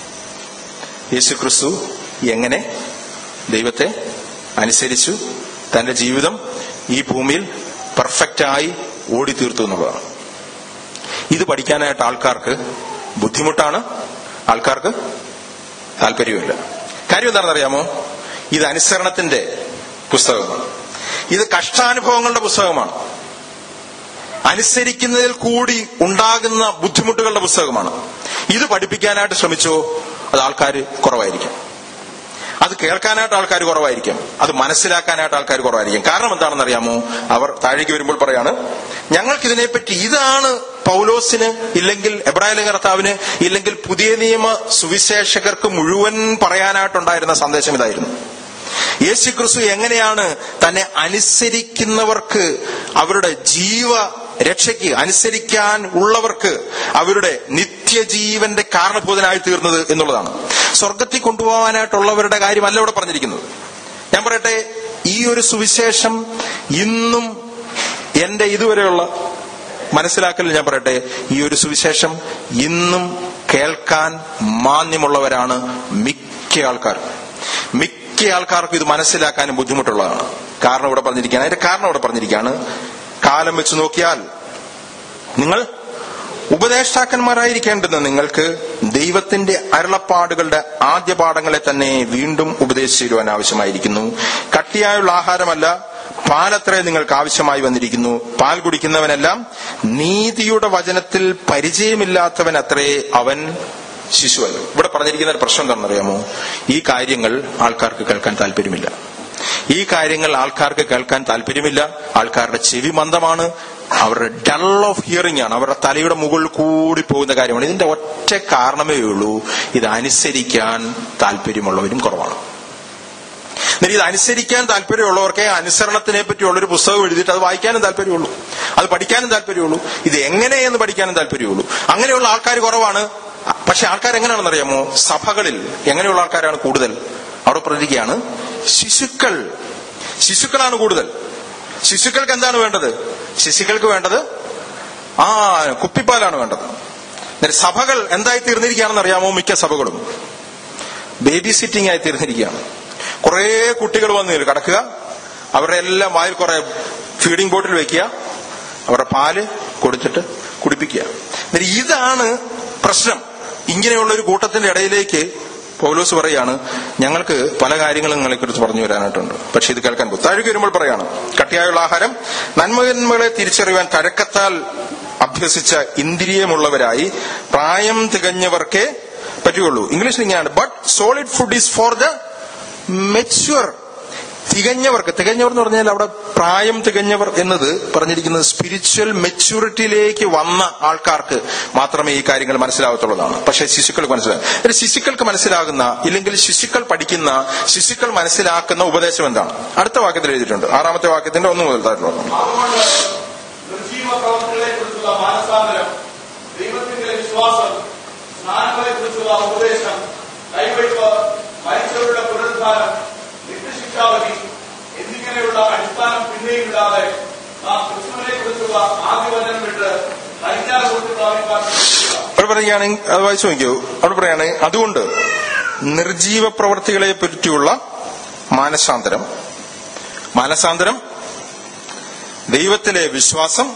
Speaker 2: യേശു ക്രിസ്തു എങ്ങനെ ദൈവത്തെ അനുസരിച്ചു തന്റെ ജീവിതം ഈ ഭൂമിയിൽ പെർഫെക്റ്റായി ഓടിത്തീർത്തു എന്നുള്ളതാണ് ഇത് പഠിക്കാനായിട്ട് ആൾക്കാർക്ക് ബുദ്ധിമുട്ടാണ് ആൾക്കാർക്ക് താല്പര്യമില്ല കാര്യം എന്താണെന്ന് അറിയാമോ ഇത് അനുസരണത്തിന്റെ പുസ്തകമാണ് ഇത് കഷ്ടാനുഭവങ്ങളുടെ പുസ്തകമാണ് അനുസരിക്കുന്നതിൽ കൂടി ഉണ്ടാകുന്ന ബുദ്ധിമുട്ടുകളുടെ പുസ്തകമാണ് ഇത് പഠിപ്പിക്കാനായിട്ട് ശ്രമിച്ചോ അത് ആൾക്കാർ കുറവായിരിക്കും അത് കേൾക്കാനായിട്ട് ആൾക്കാർ കുറവായിരിക്കും അത് മനസ്സിലാക്കാനായിട്ട് ആൾക്കാർ കുറവായിരിക്കും കാരണം എന്താണെന്ന് അറിയാമോ അവർ താഴേക്ക് വരുമ്പോൾ പറയാണ് ഞങ്ങൾക്ക് ഇതിനെപ്പറ്റി ഇതാണ് പൗലോസിന് ഇല്ലെങ്കിൽ എബ്രാഹിം കർത്താവിന് ഇല്ലെങ്കിൽ പുതിയ നിയമ സുവിശേഷകർക്ക് മുഴുവൻ പറയാനായിട്ടുണ്ടായിരുന്ന സന്ദേശം ഇതായിരുന്നു യേശു ക്രിസ്തു എങ്ങനെയാണ് തന്നെ അനുസരിക്കുന്നവർക്ക് അവരുടെ ജീവ രക്ഷയ്ക്ക് അനുസരിക്കാൻ ഉള്ളവർക്ക് അവരുടെ നിത്യജീവന്റെ കാരണഭൂതനായി തീർന്നത് എന്നുള്ളതാണ് സ്വർഗത്തിൽ കൊണ്ടുപോകാനായിട്ടുള്ളവരുടെ കാര്യമല്ല ഇവിടെ പറഞ്ഞിരിക്കുന്നത് ഞാൻ പറയട്ടെ ഈ ഒരു സുവിശേഷം ഇന്നും എന്റെ ഇതുവരെയുള്ള മനസ്സിലാക്കൽ ഞാൻ പറയട്ടെ ഈ ഒരു സുവിശേഷം ഇന്നും കേൾക്കാൻ മാന്യമുള്ളവരാണ് മിക്ക ആൾക്കാർ മിക്ക ആൾക്കാർക്കും ഇത് മനസ്സിലാക്കാനും ബുദ്ധിമുട്ടുള്ളതാണ് കാരണം ഇവിടെ പറഞ്ഞിരിക്കുകയാണ് അതിന്റെ കാരണം ഇവിടെ പറഞ്ഞിരിക്കുകയാണ് കാലം വെച്ച് നോക്കിയാൽ നിങ്ങൾ ഉപദേഷ്ടാക്കന്മാരായിരിക്കേണ്ടുന്ന നിങ്ങൾക്ക് ദൈവത്തിന്റെ അരുളപ്പാടുകളുടെ ആദ്യ പാഠങ്ങളെ തന്നെ വീണ്ടും ഉപദേശിച്ചു തരുവാൻ ആവശ്യമായിരിക്കുന്നു കട്ടിയായുള്ള ആഹാരമല്ല പാലത്രേ നിങ്ങൾക്ക് ആവശ്യമായി വന്നിരിക്കുന്നു പാൽ കുടിക്കുന്നവനെല്ലാം നീതിയുടെ വചനത്തിൽ പരിചയമില്ലാത്തവൻ അത്രേ അവൻ ശിശുവല്ലോ ഇവിടെ പറഞ്ഞിരിക്കുന്ന ഒരു പ്രശ്നം എന്താണെന്നറിയാമോ ഈ കാര്യങ്ങൾ ആൾക്കാർക്ക് കേൾക്കാൻ താല്പര്യമില്ല ഈ കാര്യങ്ങൾ ആൾക്കാർക്ക് കേൾക്കാൻ താല്പര്യമില്ല ആൾക്കാരുടെ ചെവി മന്ദമാണ് അവരുടെ ഡൾ ഓഫ് ഹിയറിംഗ് ആണ് അവരുടെ തലയുടെ മുകളിൽ കൂടി പോകുന്ന കാര്യമാണ് ഇതിന്റെ ഒറ്റ കാരണമേ ഉള്ളൂ ഇത് അനുസരിക്കാൻ താല്പര്യമുള്ളവരും കുറവാണ് എന്നിട്ട് ഇത് അനുസരിക്കാൻ താല്പര്യമുള്ളവർക്കേ അനുസരണത്തിനെ പറ്റിയുള്ള ഒരു പുസ്തകം എഴുതിയിട്ട് അത് വായിക്കാനും താല്പര്യമുള്ളൂ അത് പഠിക്കാനും താല്പര്യമുള്ളൂ ഇത് എങ്ങനെയെന്ന് പഠിക്കാനും താല്പര്യമുള്ളൂ അങ്ങനെയുള്ള ആൾക്കാർ കുറവാണ് പക്ഷെ ആൾക്കാർ എങ്ങനെയാണെന്ന് അറിയാമോ സഭകളിൽ എങ്ങനെയുള്ള ആൾക്കാരാണ് കൂടുതൽ അവിടെ പ്രതികരിക്കുകയാണ് ശിശുക്കൾ ശിശുക്കളാണ് കൂടുതൽ ശിശുക്കൾക്ക് എന്താണ് വേണ്ടത് ശിശുക്കൾക്ക് വേണ്ടത് ആ കുപ്പിപ്പാലാണ് വേണ്ടത് എന്നിട്ട് സഭകൾ എന്തായി തീർന്നിരിക്കുകയാണെന്ന് അറിയാമോ മിക്ക സഭകളും ബേബി സിറ്റിംഗ് ആയി തീർന്നിരിക്കുകയാണ് കുറെ കുട്ടികൾ വന്ന് ഇതിൽ കിടക്കുക അവരുടെ എല്ലാം വായിൽ കുറെ ഫീഡിംഗ് ബോട്ടിൽ വെക്കുക അവരുടെ പാല് കൊടുത്തിട്ട് കുടിപ്പിക്കുക എന്നിട്ട് ഇതാണ് പ്രശ്നം ഇങ്ങനെയുള്ള ഒരു കൂട്ടത്തിന്റെ ഇടയിലേക്ക് പൗലോസ് പറയാണ് ഞങ്ങൾക്ക് പല കാര്യങ്ങളും നിങ്ങളെ കുറിച്ച് പറഞ്ഞു വരാനായിട്ടുണ്ട് പക്ഷെ ഇത് കേൾക്കാൻ പോകും താഴേക്ക് വരുമ്പോൾ പറയാണ് കട്ടിയായുള്ള ആഹാരം നന്മകന്മകളെ തിരിച്ചറിയുവാൻ തഴക്കത്താൽ അഭ്യസിച്ച ഇന്ദ്രിയമുള്ളവരായി പ്രായം തികഞ്ഞവർക്കേ പറ്റുകയുള്ളൂ ഇംഗ്ലീഷിൽ ഇങ്ങനെയാണ് but solid food is for the mature തികഞ്ഞവർക്ക് തികഞ്ഞവർ എന്ന് പറഞ്ഞാൽ അവിടെ പ്രായം തികഞ്ഞവർ എന്നത് പറഞ്ഞിരിക്കുന്നത് സ്പിരിച്വൽ മെച്യൂരിറ്റിയിലേക്ക് വന്ന ആൾക്കാർക്ക് മാത്രമേ ഈ കാര്യങ്ങൾ മനസ്സിലാകത്തുള്ളതാണ് പക്ഷെ ശിശുക്കൾക്ക് മനസ്സിലാകും ശിശുക്കൾക്ക് മനസ്സിലാകുന്ന ഇല്ലെങ്കിൽ ശിശുക്കൾ പഠിക്കുന്ന ശിശുക്കൾ മനസ്സിലാക്കുന്ന ഉപദേശം എന്താണ് അടുത്ത വാക്യത്തിൽ എഴുതിയിട്ടുണ്ട് ആറാമത്തെ വാക്യത്തിന്റെ ഒന്ന് മുതൽ താഴോട്ട്
Speaker 3: അതുകൊണ്ട് നിർജീവ പ്രവർത്തികളെ കുറിച്ചുള്ള മാനസാന്തരം ദൈവത്തിന്റെ വിശ്വാസം സ്നാനങ്ങളെ കുറിച്ചുള്ള ഉപദേശം കൈവയ്പ് മരിച്ചവരുടെ പുനരുദ്ധാനം നിത്യശിക്ഷാവധി എന്നിങ്ങനെയുള്ള അടിസ്ഥാനം പിന്നെയില്ലാതെ നാം ക്രിസ്തുവിനെ കുറിച്ചുള്ള ആദ്യവചനം വിട്ട് പരിജ്ഞാന കൊടുത്ത് പ്രാപിക്കാൻ ശ്രമിക്കുക
Speaker 2: അവിടെ പറയുകയാണെങ്കിൽ അത് വായിച്ചു നോക്കിയോ അവിടെ പറയുകയാണ് അതുകൊണ്ട് നിർജീവ പ്രവർത്തികളെ പറ്റിയുള്ള മാനസാന്തരം മാനസാന്തരം ദൈവത്തിലെ വിശ്വാസം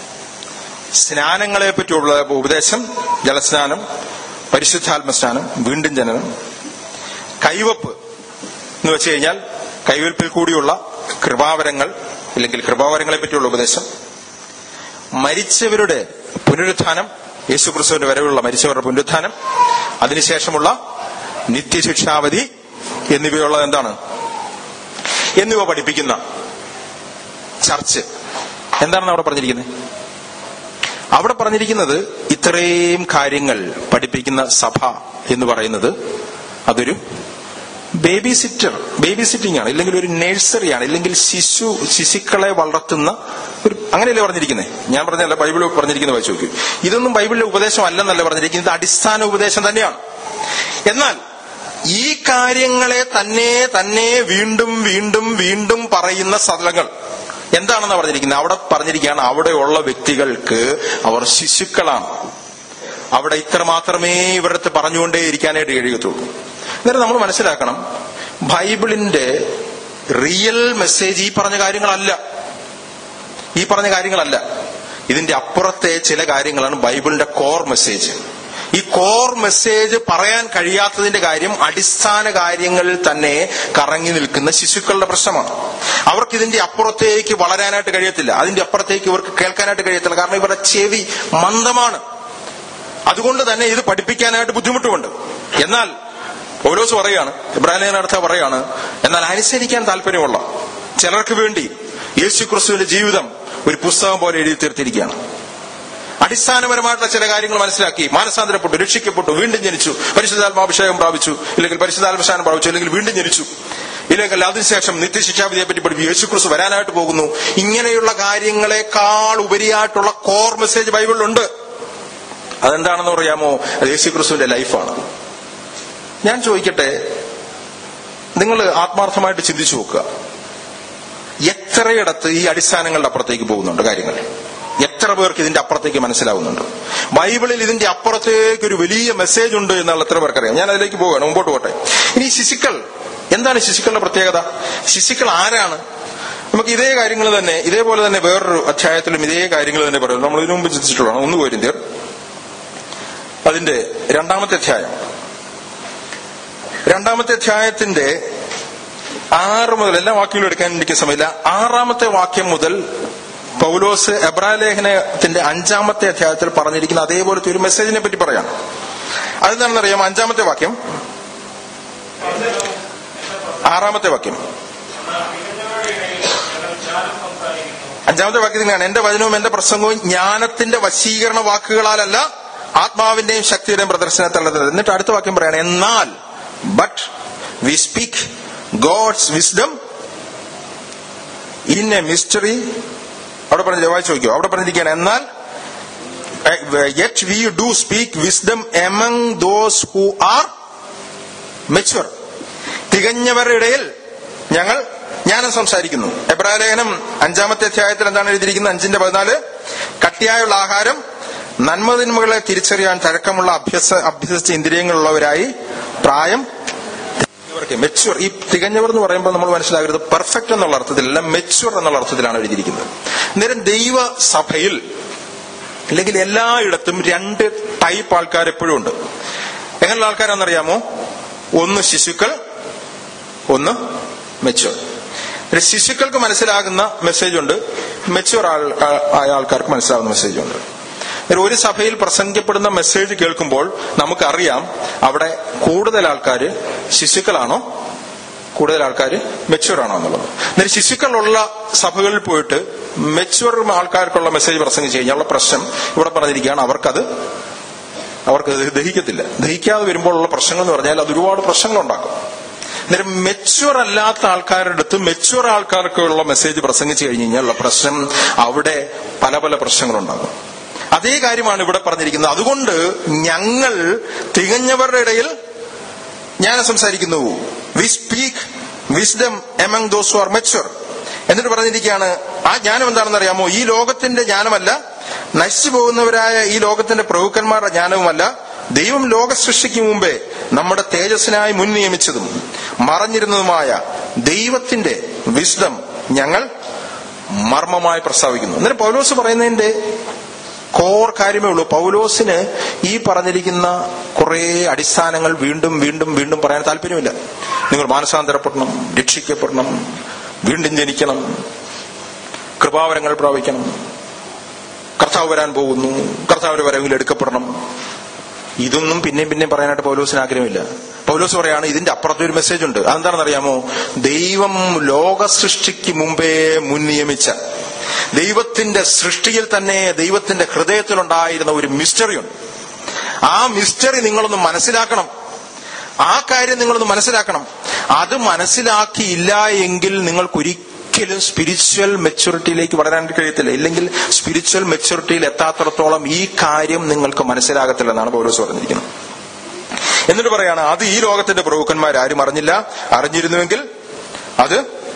Speaker 2: സ്നാനങ്ങളെ പറ്റിയുള്ള ഉപദേശം ജലസ്നാനം പരിശുദ്ധാത്മ സ്നാനം വീണ്ടും ജനനം കൈവപ്പ് എന്ന് വെച്ച് കഴിഞ്ഞാൽ കൈവൽപ്പിൽ കൂടിയുള്ള കൃപാവരങ്ങൾ അല്ലെങ്കിൽ കൃപാവരങ്ങളെ പറ്റിയുള്ള ഉപദേശം മരിച്ചവരുടെ പുനരുത്ഥാനം യേശുക്രിസ്തുവിന്റെ വരവുള്ള മരിച്ചവരുടെ പുനരുത്ഥാനം അതിനുശേഷമുള്ള നിത്യശിക്ഷാവധി എന്നിവയുള്ളത് എന്താണ് എന്നിവ പഠിപ്പിക്കുന്ന ചർച്ച് എന്താണെന്ന് അവിടെ പറഞ്ഞിരിക്കുന്നത് അവിടെ പറഞ്ഞിരിക്കുന്നത് ഇത്രയും കാര്യങ്ങൾ പഠിപ്പിക്കുന്ന സഭ എന്ന് പറയുന്നത് അതൊരു ബേബി സിറ്റർ ബേബി സിറ്റിംഗ് ആണ് ഇല്ലെങ്കിൽ ഒരു നഴ്സറിയാണ് ഇല്ലെങ്കിൽ ശിശു ശിശുക്കളെ വളർത്തുന്ന ഒരു അങ്ങനെയല്ലേ പറഞ്ഞിരിക്കുന്നത് ഞാൻ പറഞ്ഞല്ല ബൈബിൾ പറഞ്ഞിരിക്കുന്നത് വായിച്ചു നോക്കൂ ഇതൊന്നും ബൈബിളിലെ ഉപദേശം അല്ലെന്നല്ല പറഞ്ഞിരിക്കുന്നത് ഇത് അടിസ്ഥാന ഉപദേശം തന്നെയാണ് എന്നാൽ ഈ കാര്യങ്ങളെ തന്നെ തന്നെ വീണ്ടും വീണ്ടും വീണ്ടും പറയുന്ന സ്ഥലങ്ങൾ എന്താണെന്ന് പറഞ്ഞിരിക്കുന്നത് അവിടെ പറഞ്ഞിരിക്കുകയാണ് അവിടെയുള്ള വ്യക്തികൾക്ക് അവർ ശിശുക്കളാണ് അവിടെ ഇത്ര മാത്രമേ ഇവരുടെ അടുത്ത് പറഞ്ഞുകൊണ്ടേ ഇരിക്കാനായിട്ട് കഴിയത്തുള്ളൂ എന്നിട്ട് നമ്മൾ മനസ്സിലാക്കണം ബൈബിളിന്റെ റിയൽ മെസ്സേജ് ഈ പറഞ്ഞ കാര്യങ്ങളല്ല ഈ പറഞ്ഞ കാര്യങ്ങളല്ല ഇതിന്റെ അപ്പുറത്തെ ചില കാര്യങ്ങളാണ് ബൈബിളിന്റെ കോർ മെസ്സേജ് ഈ കോർ മെസ്സേജ് പറയാൻ കഴിയാത്തതിന്റെ കാര്യം അടിസ്ഥാന കാര്യങ്ങളിൽ തന്നെ കറങ്ങി നിൽക്കുന്ന ശിശുക്കളുടെ പ്രശ്നമാണ് അവർക്ക് ഇതിന്റെ അപ്പുറത്തേക്ക് വളരാനായിട്ട് കഴിയത്തില്ല അതിന്റെ അപ്പുറത്തേക്ക് ഇവർക്ക് കേൾക്കാനായിട്ട് കഴിയത്തില്ല കാരണം ഇവരുടെ ചെവി മന്ദമാണ് അതുകൊണ്ട് തന്നെ ഇത് പഠിപ്പിക്കാനായിട്ട് ബുദ്ധിമുട്ടുമുണ്ട് എന്നാൽ പൗലോസ് പറയാണ് ഇബ്രാഹിനർത്ഥ പറയാണ് എന്നാൽ അനുസരിക്കാൻ താല്പര്യമുള്ള ചിലർക്ക് വേണ്ടി യേശു ക്രിസ്തുവിന്റെ ജീവിതം ഒരു പുസ്തകം പോലെ എഴുതി തീർത്തിരിക്കുകയാണ് അടിസ്ഥാനപരമായിട്ടുള്ള ചില കാര്യങ്ങൾ മനസ്സിലാക്കി മാനസാന്തരപ്പെട്ടു രക്ഷിക്കപ്പെട്ടു വീണ്ടും ജനിച്ചു പരിശുദ്ധാത്മാഭിഷേകം പ്രാപിച്ചു ഇല്ലെങ്കിൽ പരിശുദ്ധാത്മശാനം പ്രാപിച്ചു അല്ലെങ്കിൽ വീണ്ടും ജനിച്ചു ഇല്ലെങ്കിൽ അതിനുശേഷം നിത്യശിക്ഷാവിധിയെ പറ്റി പഠിപ്പിച്ചു യേശു ക്രിസ്തു വരാനായിട്ട് പോകുന്നു ഇങ്ങനെയുള്ള കാര്യങ്ങളെക്കാൾ ഉപരിയായിട്ടുള്ള കോർ മെസ്സേജ് ബൈബിളിലുണ്ട് അതെന്താണെന്ന് പറയാമോ അത് യേശു ക്രിസ്തുവിന്റെ ലൈഫാണ് ഞാൻ ചോദിക്കട്ടെ നിങ്ങൾ ആത്മാർത്ഥമായിട്ട് ചിന്തിച്ചു നോക്കുക എത്രയിടത്ത് ഈ അടിസ്ഥാനങ്ങളുടെ അപ്പുറത്തേക്ക് പോകുന്നുണ്ട് കാര്യങ്ങൾ എത്ര പേർക്ക് ഇതിന്റെ അപ്പുറത്തേക്ക് മനസ്സിലാവുന്നുണ്ട് ബൈബിളിൽ ഇതിന്റെ അപ്പുറത്തേക്ക് ഒരു വലിയ മെസ്സേജ് ഉണ്ട് എന്നുള്ള എത്ര പേർക്കറിയാം ഞാൻ അതിലേക്ക് പോവുകയാണ് മുമ്പോട്ട് പോട്ടെ ഇനി ശിശുക്കൾ എന്താണ് ശിശുക്കളുടെ പ്രത്യേകത ശിശുക്കൾ ആരാണ് നമുക്ക് ഇതേ കാര്യങ്ങൾ തന്നെ ഇതേപോലെ തന്നെ വേറൊരു അധ്യായത്തിലും ഇതേ കാര്യങ്ങൾ തന്നെ പറയുന്നു നമ്മൾ ഇതിനു മുമ്പ് ചിന്തിച്ചിട്ടുള്ളതാണ് ഒന്ന് കോരിന്ത്യർ അതിന്റെ രണ്ടാമത്തെ അധ്യായം രണ്ടാമത്തെ അധ്യായത്തിന്റെ ആറ് മുതൽ എല്ലാ വാക്യങ്ങളും എടുക്കാൻ എനിക്ക് സമയമില്ല ആറാമത്തെ വാക്യം മുതൽ പൗലോസ് എബ്രാലേഖനത്തിന്റെ അഞ്ചാമത്തെ അധ്യായത്തിൽ പറഞ്ഞിരിക്കുന്ന അതേപോലത്തെ ഒരു മെസ്സേജിനെ പറ്റി പറയാം അതെന്താണെന്ന് അറിയാം അഞ്ചാമത്തെ വാക്യം ആറാമത്തെ വാക്യം അഞ്ചാമത്തെ വാക്യത്തിൽ കാണാം എന്റെ വചനവും എന്റെ പ്രസംഗവും ജ്ഞാനത്തിന്റെ വശീകരണ വാക്കുകളാലല്ല ആത്മാവിന്റെയും ശക്തിയുടെയും പ്രദർശനത്തല്ലത് എന്നിട്ട് അടുത്ത വാക്യം പറയാണ് എന്നാൽ but we speak God's wisdom in a mystery അവിടെ പറഞ്ഞ വായിച്ചു നോക്കിയോ അവിടെ പറഞ്ഞിരിക്കുകയാണ് എന്നാൽ yet we do speak wisdom among those who are mature തികഞ്ഞവരുടെ ഇടയിൽ ഞങ്ങൾ ജ്ഞാനം സംസാരിക്കുന്നു എബ്രാലേഖനം അഞ്ചാമത്തെ അധ്യായത്തിൽ എന്താണ് എഴുതിയിരിക്കുന്നത് അഞ്ചിന്റെ പതിനാല് കട്ടിയായുള്ള ആഹാരം നന്മതിന്മകളെ തിരിച്ചറിയാൻ തഴക്കമുള്ള അഭ്യസ അഭ്യസിച്ച ഇന്ദ്രിയങ്ങളുള്ളവരായി പ്രായം ഇവർക്ക് മെച്ചുവർ ഈ തികഞ്ഞവർ എന്ന് പറയുമ്പോൾ നമ്മൾ മനസ്സിലാകരുത് പെർഫെക്റ്റ് എന്നുള്ള അർത്ഥത്തിലല്ല മെച്ചുവർ എന്നുള്ള അർത്ഥത്തിലാണ് എഴുതിയിരിക്കുന്നത് നേരം ദൈവ സഭയിൽ അല്ലെങ്കിൽ എല്ലായിടത്തും രണ്ട് ടൈപ്പ് ആൾക്കാർ എപ്പോഴും ഉണ്ട് എങ്ങനെയുള്ള ആൾക്കാരാണെന്നറിയാമോ ഒന്ന് ശിശുക്കൾ ഒന്ന് മെച്ചുവർ ശിശുക്കൾക്ക് മനസ്സിലാകുന്ന മെസ്സേജ് ഉണ്ട് മെച്ചുവർ ആയ ആൾക്കാർക്ക് മനസ്സിലാകുന്ന മെസ്സേജ് ഉണ്ട് ഒരു സഭയിൽ പ്രസംഗിക്കപ്പെടുന്ന മെസ്സേജ് കേൾക്കുമ്പോൾ നമുക്കറിയാം അവിടെ കൂടുതൽ ആൾക്കാർ ശിശുക്കളാണോ കൂടുതൽ ആൾക്കാർ മെച്ചുവർ ആണോ എന്നുള്ളത് എന്നാൽ ശിശുക്കളുള്ള സഭകളിൽ പോയിട്ട് മെച്ചുവർ ആൾക്കാർക്കുള്ള മെസ്സേജ് പ്രസംഗിച്ചു കഴിഞ്ഞാൽ പ്രശ്നം ഇവിടെ പറഞ്ഞിരിക്കുകയാണ് അവർക്കത് അവർക്ക് ദഹിക്കത്തില്ല ദഹിക്കാതെ വരുമ്പോഴുള്ള പ്രശ്നങ്ങൾ എന്ന് പറഞ്ഞാൽ അത് ഒരുപാട് പ്രശ്നങ്ങൾ ഉണ്ടാക്കും അന്നേരം മെച്ചുവർ അല്ലാത്ത ആൾക്കാരുടെ അടുത്ത് മെച്ചുവർ ആൾക്കാർക്കുള്ള മെസ്സേജ് പ്രസംഗിച്ചു കഴിഞ്ഞു കഴിഞ്ഞാൽ പ്രശ്നം അവിടെ പല പല പ്രശ്നങ്ങളുണ്ടാകും അതേ കാര്യമാണ് ഇവിടെ പറഞ്ഞിരിക്കുന്നത് അതുകൊണ്ട് ഞങ്ങൾ തികഞ്ഞവരുടെ ഇടയിൽ ഞാൻ സംസാരിക്കുന്നു we speak wisdom among those are mature എന്നിട്ട് പറഞ്ഞിരിക്കുകയാണ് ആ ജ്ഞാനം എന്താണെന്ന് അറിയാമോ ഈ ലോകത്തിന്റെ ജ്ഞാനമല്ല നശിച്ചു പോകുന്നവരായ ഈ ലോകത്തിന്റെ പ്രഭുക്കന്മാരുടെ ജ്ഞാനവുമല്ല ദൈവം ലോക സൃഷ്ടിക്ക് മുമ്പേ നമ്മുടെ തേജസ്സിനായി മുൻ നിയമിച്ചതും മറഞ്ഞിരുന്നതുമായ ദൈവത്തിന്റെ വിസ്ഡം ഞങ്ങൾ മർമ്മമായി പ്രസ്താവിക്കുന്നു എന്നിട്ട് പൗലോസ് പറയുന്നതിന്റെ കോർ കാര്യമേ ഉള്ളൂ പൗലോസിന് ഈ പറഞ്ഞിരിക്കുന്ന കുറെ അടിസ്ഥാനങ്ങൾ വീണ്ടും വീണ്ടും വീണ്ടും പറയാൻ താല്പര്യമില്ല നിങ്ങൾ മാനസാന്തരപ്പെടണം രക്ഷിക്കപ്പെടണം വീണ്ടും ജനിക്കണം കൃപാവരങ്ങൾ പ്രാപിക്കണം കർത്താവ് വരാൻ പോകുന്നു കർത്താവിന്റെ വരവിൽ എടുക്കപ്പെടണം ഇതൊന്നും പിന്നെയും പിന്നെയും പറയാനായിട്ട് പൗലോസിന് ആഗ്രഹമില്ല പൗലോസ് പറയാണ് ഇതിന്റെ അപ്പുറത്തെ ഒരു മെസ്സേജ് ഉണ്ട് അതെന്താണെന്ന് അറിയാമോ ദൈവം ലോക സൃഷ്ടിക്ക് മുമ്പേ മുൻ നിയമിച്ച ദൈവത്തിന്റെ സൃഷ്ടിയിൽ തന്നെ ദൈവത്തിന്റെ ഹൃദയത്തിലുണ്ടായിരുന്ന ഒരു മിസ്റ്ററി ഉണ്ട് ആ മിസ്റ്ററി നിങ്ങളൊന്ന് മനസ്സിലാക്കണം ആ കാര്യം നിങ്ങളൊന്ന് മനസ്സിലാക്കണം അത് മനസ്സിലാക്കിയില്ല എങ്കിൽ നിങ്ങൾക്കൊരിക്കലും സ്പിരിച്വൽ മെച്ചൂരിറ്റിയിലേക്ക് വളരാൻ കഴിയത്തില്ല ഇല്ലെങ്കിൽ സ്പിരിച്വൽ മെച്ചൂരിറ്റിയിൽ എത്താത്തിടത്തോളം ഈ കാര്യം നിങ്ങൾക്ക് മനസ്സിലാകത്തില്ലെന്നാണ് പൗലോസ് പറഞ്ഞിരിക്കുന്നത് എന്നിട്ട് പറയാണ് അത് ഈ ലോകത്തിന്റെ പ്രഭുക്കന്മാർ ആരും അറിഞ്ഞില്ല അറിഞ്ഞിരുന്നുവെങ്കിൽ അത്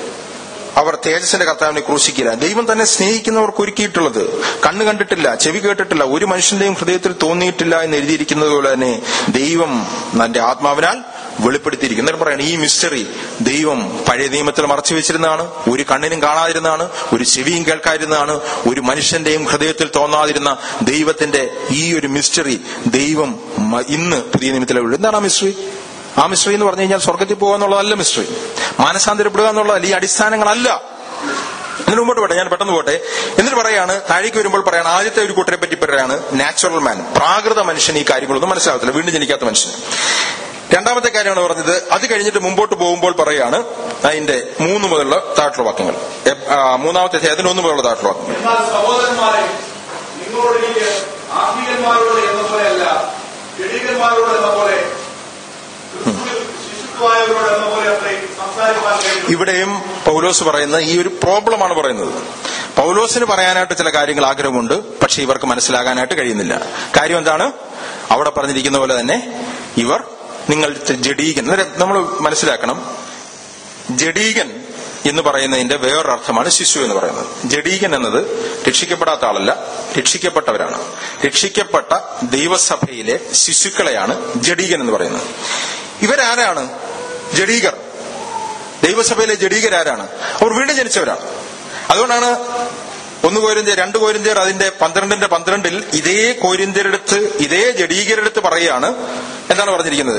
Speaker 2: അവർ തേജസ്സിന്റെ കർത്താവിനെ ക്രൂശിക്കില്ല ദൈവം തന്നെ സ്നേഹിക്കുന്നവർക്ക് ഒരുക്കിയിട്ടുള്ളത് കണ്ണ് കണ്ടിട്ടില്ല ചെവി കേട്ടിട്ടില്ല ഒരു മനുഷ്യന്റെയും ഹൃദയത്തിൽ തോന്നിയിട്ടില്ല എന്ന് എഴുതിയിരിക്കുന്നത് പോലെ തന്നെ ദൈവം തന്റെ ആത്മാവിനാൽ വെളിപ്പെടുത്തിയിരിക്കുന്നത് എന്നിട്ട് പറയാണ് ഈ മിസ്റ്ററി ദൈവം പഴയ നിയമത്തിൽ മറച്ചു വെച്ചിരുന്നതാണ് ഒരു കണ്ണിനും കാണാതിരുന്നതാണ് ഒരു ചെവിയും കേൾക്കാതിരുന്നതാണ് ഒരു മനുഷ്യന്റെയും ഹൃദയത്തിൽ തോന്നാതിരുന്ന ദൈവത്തിന്റെ ഈ ഒരു മിസ്റ്ററി ദൈവം മ- ഇന്ന് പുതിയ നിയമത്തിലെ ഉള്ളു എന്താണ് ആ മിസ്റ്ററി ആ മിസ്റ്ററി എന്ന് പറഞ്ഞു കഴിഞ്ഞാൽ സ്വർഗത്തിൽ പോകുക എന്നുള്ളതല്ല മിസ്റ്ററി മാനസാന്തരപ്പെടുക എന്നുള്ളതല്ല ഈ അടിസ്ഥാനങ്ങളല്ല എന്നിട്ട് മുമ്പോട്ട് പോട്ടെ ഞാൻ പെട്ടെന്ന് പോട്ടെ എന്നിട്ട് പറയാണ് താഴേക്ക് വരുമ്പോൾ പറയാണ് ആദ്യത്തെ ഒരു കൂട്ടരെ പറ്റി പറയാണ് നാച്ചുറൽ മാൻ പ്രാകൃത മനുഷ്യൻ ഈ കാര്യങ്ങളൊന്നും മനസ്സിലാകത്തില്ല വീണ്ടും ജനിക്കാത്ത മനുഷ്യൻ രണ്ടാമത്തെ കാര്യമാണ് പറഞ്ഞത് അത് കഴിഞ്ഞിട്ട് മുമ്പോട്ട് പോകുമ്പോൾ പറയാണ് അതിന്റെ മൂന്ന് മുതലുള്ള താഴ്ത്തുള്ള വാക്യങ്ങൾ എ- ആ, മൂന്നാമത്തെ അധ്യായത്തിന് ഒന്ന് മുതലുള്ള താഴ്ത്തുള്ള വാക്യങ്ങൾ
Speaker 3: എന്നാൽ സഹോദരന്മാരെ നിങ്ങളോട് എനിക്ക് ആത്മീയന്മാരോട് എന്ന പോലെയല്ല ജഡീകന്മാരോട് എന്ന പോലെ ക്രിസ്തുവിൽ ശിശുത്വമായവരോട് എന്ന പോലെ അത്രയും സംസാരിക്കാൻ കഴിയും
Speaker 2: ഇവിടെയും പൗലോസ് പറയുന്ന ഈ ഒരു പ്രോബ്ലമാണ് പറയുന്നത് പൗലോസിന് പറയാനായിട്ട് ചില കാര്യങ്ങൾ ആഗ്രഹമുണ്ട് പക്ഷെ ഇവർക്ക് മനസ്സിലാകാനായിട്ട് കഴിയുന്നില്ല കാര്യം എന്താണ് അവിടെ പറഞ്ഞിരിക്കുന്ന പോലെ തന്നെ ഇവർ നിങ്ങൾ ജഡീകൻ നമ്മൾ മനസ്സിലാക്കണം ജഡീകൻ എന്ന് പറയുന്നതിന്റെ വേറൊരർത്ഥമാണ് ശിശു എന്ന് പറയുന്നത് ജഡീകൻ എന്നത് രക്ഷിക്കപ്പെടാത്ത ആളല്ല രക്ഷിക്കപ്പെട്ടവരാണ് രക്ഷിക്കപ്പെട്ട ദൈവസഭയിലെ ശിശുക്കളെയാണ് ജഡീകൻ എന്ന് പറയുന്നത് ഇവരാരാണ് ജഡീകർ ദൈവസഭയിലെ ജഡീകരാരാണ് അവർ വീണ്ടും ജനിച്ചവരാണ് അതുകൊണ്ടാണ് ഒന്ന് കോരിന്ത്യർ രണ്ട് കോരിന്ത്യർ അതിന്റെ പന്ത്രണ്ടിന്റെ പന്ത്രണ്ടിൽ ഇതേ കോരിന്ത്യരെടുത്ത് ഇതേ ജഡീകരെടുത്ത് പറയുകയാണ് എന്താണ് പറഞ്ഞിരിക്കുന്നത്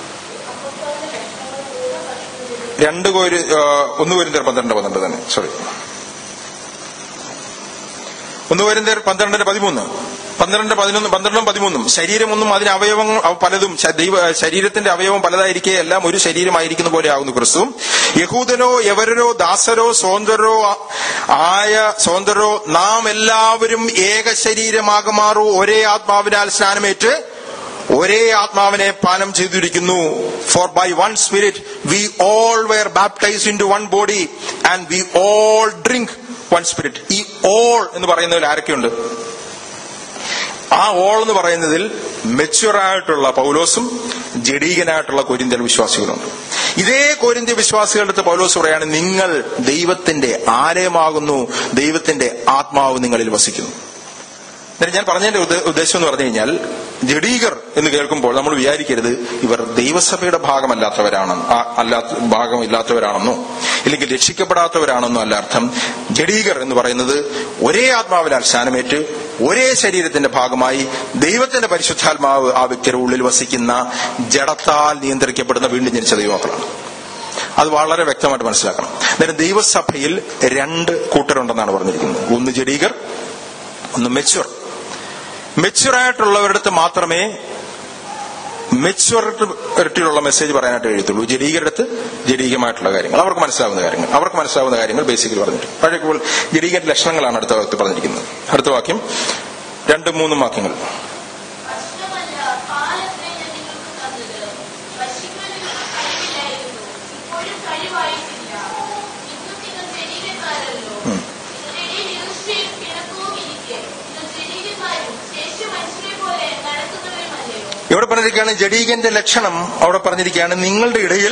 Speaker 2: രണ്ട് കോരി ആ, ഒന്ന് കോരിന്ത്യർ പന്ത്രണ്ട് പന്ത്രണ്ട് തന്നെ സോറി ഒന്ന് കോരിന്ത്യർ പന്ത്രണ്ടിന്റെ പതിമൂന്ന് പന്ത്രണ്ട് പതിനൊന്ന് പന്ത്രണ്ടും പതിമൂന്നും ശരീരമൊന്നും അതിന് അവയവം അവ- പലതും ശ- ദൈവ ശരീരത്തിന്റെ അവയവം പലതായിരിക്കെ എല്ലാം ഒരു ശരീരമായിരിക്കുന്ന പോലെ ആകുന്നു ക്രിസ്തു യഹൂദനോ യവരോ ദാസരോ സ്വതന്ത്രരോ ആ- ആയ സ്വതന്ത്രരോ നാം എല്ലാവരും ഏക ശരീരമാകുമാറു ഒരേ ആത്മാവിനാൽ സ്നാനമേറ്റ് ഒരേ ആത്മാവിനെ പാനം ചെയ്തിരിക്കുന്നു for by one spirit we all were baptise into one body and we all drink one spirit ഈ ഓൾ എന്ന് പറയുന്നതിൽ ആരൊക്കെയുണ്ട് ആ ഓൾ എന്ന് പറയുന്നതിൽ മെച്യൂർ ആയിട്ടുള്ള പൗലോസും ജഡീകനായിട്ടുള്ള കൊരിന്ത്യൽ വിശ്വാസികളുണ്ട് ഇതേ കൊരിന്ത്യ വിശ്വാസികളുടെ അടുത്ത് പൗലോസ് പറയാണ് നിങ്ങൾ ദൈവത്തിന്റെ ആലയമാകുന്നു ദൈവത്തിന്റെ ആത്മാവ് നിങ്ങളിൽ വസിക്കുന്നു എന്നിട്ട് ഞാൻ പറഞ്ഞതിന്റെ ഉദ്ദേ- ഉദ്ദേശം എന്ന് പറഞ്ഞു കഴിഞ്ഞാൽ ജഡീകർ എന്ന് കേൾക്കുമ്പോൾ നമ്മൾ വിചാരിക്കരുത് ഇവർ ദൈവസഭയുടെ ഭാഗമല്ലാത്തവരാണ് ആ- അല്ലാത്ത ഭാഗമില്ലാത്തവരാണെന്നോ ഇല്ലെങ്കിൽ രക്ഷിക്കപ്പെടാത്തവരാണെന്നോ അല്ല അർത്ഥം ജഡീകർ എന്ന് പറയുന്നത് ഒരേ ആത്മാവിനാൽ സ്നാനമേറ്റ് ഒരേ ശരീരത്തിന്റെ ഭാഗമായി ദൈവത്തിന്റെ പരിശുദ്ധാത്മാവ് ആ വ്യക്തിയുടെ ഉള്ളിൽ വസിക്കുന്ന ജഡത്താൽ നിയന്ത്രിക്കപ്പെടുന്ന വീണ്ടും ജനിച്ച ദൈവമക്കളാണ് അത് വളരെ വ്യക്തമായിട്ട് മനസ്സിലാക്കണം അന്നേരം ദൈവസഭയിൽ രണ്ട് കൂട്ടരുണ്ടെന്നാണ് പറഞ്ഞിരിക്കുന്നത് ഒന്ന് ജഡീകർ ഒന്ന് മെച്ചുവർ മെച്ചുവർ ആയിട്ടുള്ളവരുടെ അടുത്ത് മാത്രമേ മെച്ചുവറിറ്റിയുള്ള മെസ്സേജ് പറയാനായിട്ട് കഴിയത്തുള്ളൂ ജഡീകരുടെ അടുത്ത് ജഡീകമായിട്ടുള്ള കാര്യങ്ങൾ അവർക്ക് മനസ്സിലാവുന്ന കാര്യങ്ങൾ അവർക്ക് മനസ്സിലാവുന്ന കാര്യങ്ങൾ ബേസിക്കലി പറഞ്ഞിട്ട് പഴയ ജഡീകന്റെ ലക്ഷണങ്ങളാണ് അടുത്ത വാക്യത്തിൽ പറഞ്ഞിരിക്കുന്നത് അടുത്ത വാക്യം രണ്ടും മൂന്നും വാക്യങ്ങൾ
Speaker 4: ഭക്ഷണമല്ല പാലത്രേ ഞാൻ നിങ്ങൾക്ക് തന്നത് ഭക്ഷിക്കാൻ നിങ്ങൾക്ക് കഴിവില്ലായിരുന്നു ഇപ്പോഴും കഴിവായിട്ടില്ല ഇന്നും നിങ്ങൾ ശരീരക്കാരല്ലോ നിങ്ങളുടെ ഇടയിൽ ഈർഷ്യയും പിണക്കവും ഇരിക്കെ നിങ്ങൾ ശരീരക്കാരും ശേഷി മനുഷ്യരെ പോലെ നടക്കുന്നവരുമല്ലയോ
Speaker 2: ഇവിടെ പറഞ്ഞിരിക്കുകയാണ് ജഡീകന്റെ ലക്ഷണം അവിടെ പറഞ്ഞിരിക്കുകയാണ് നിങ്ങളുടെ ഇടയിൽ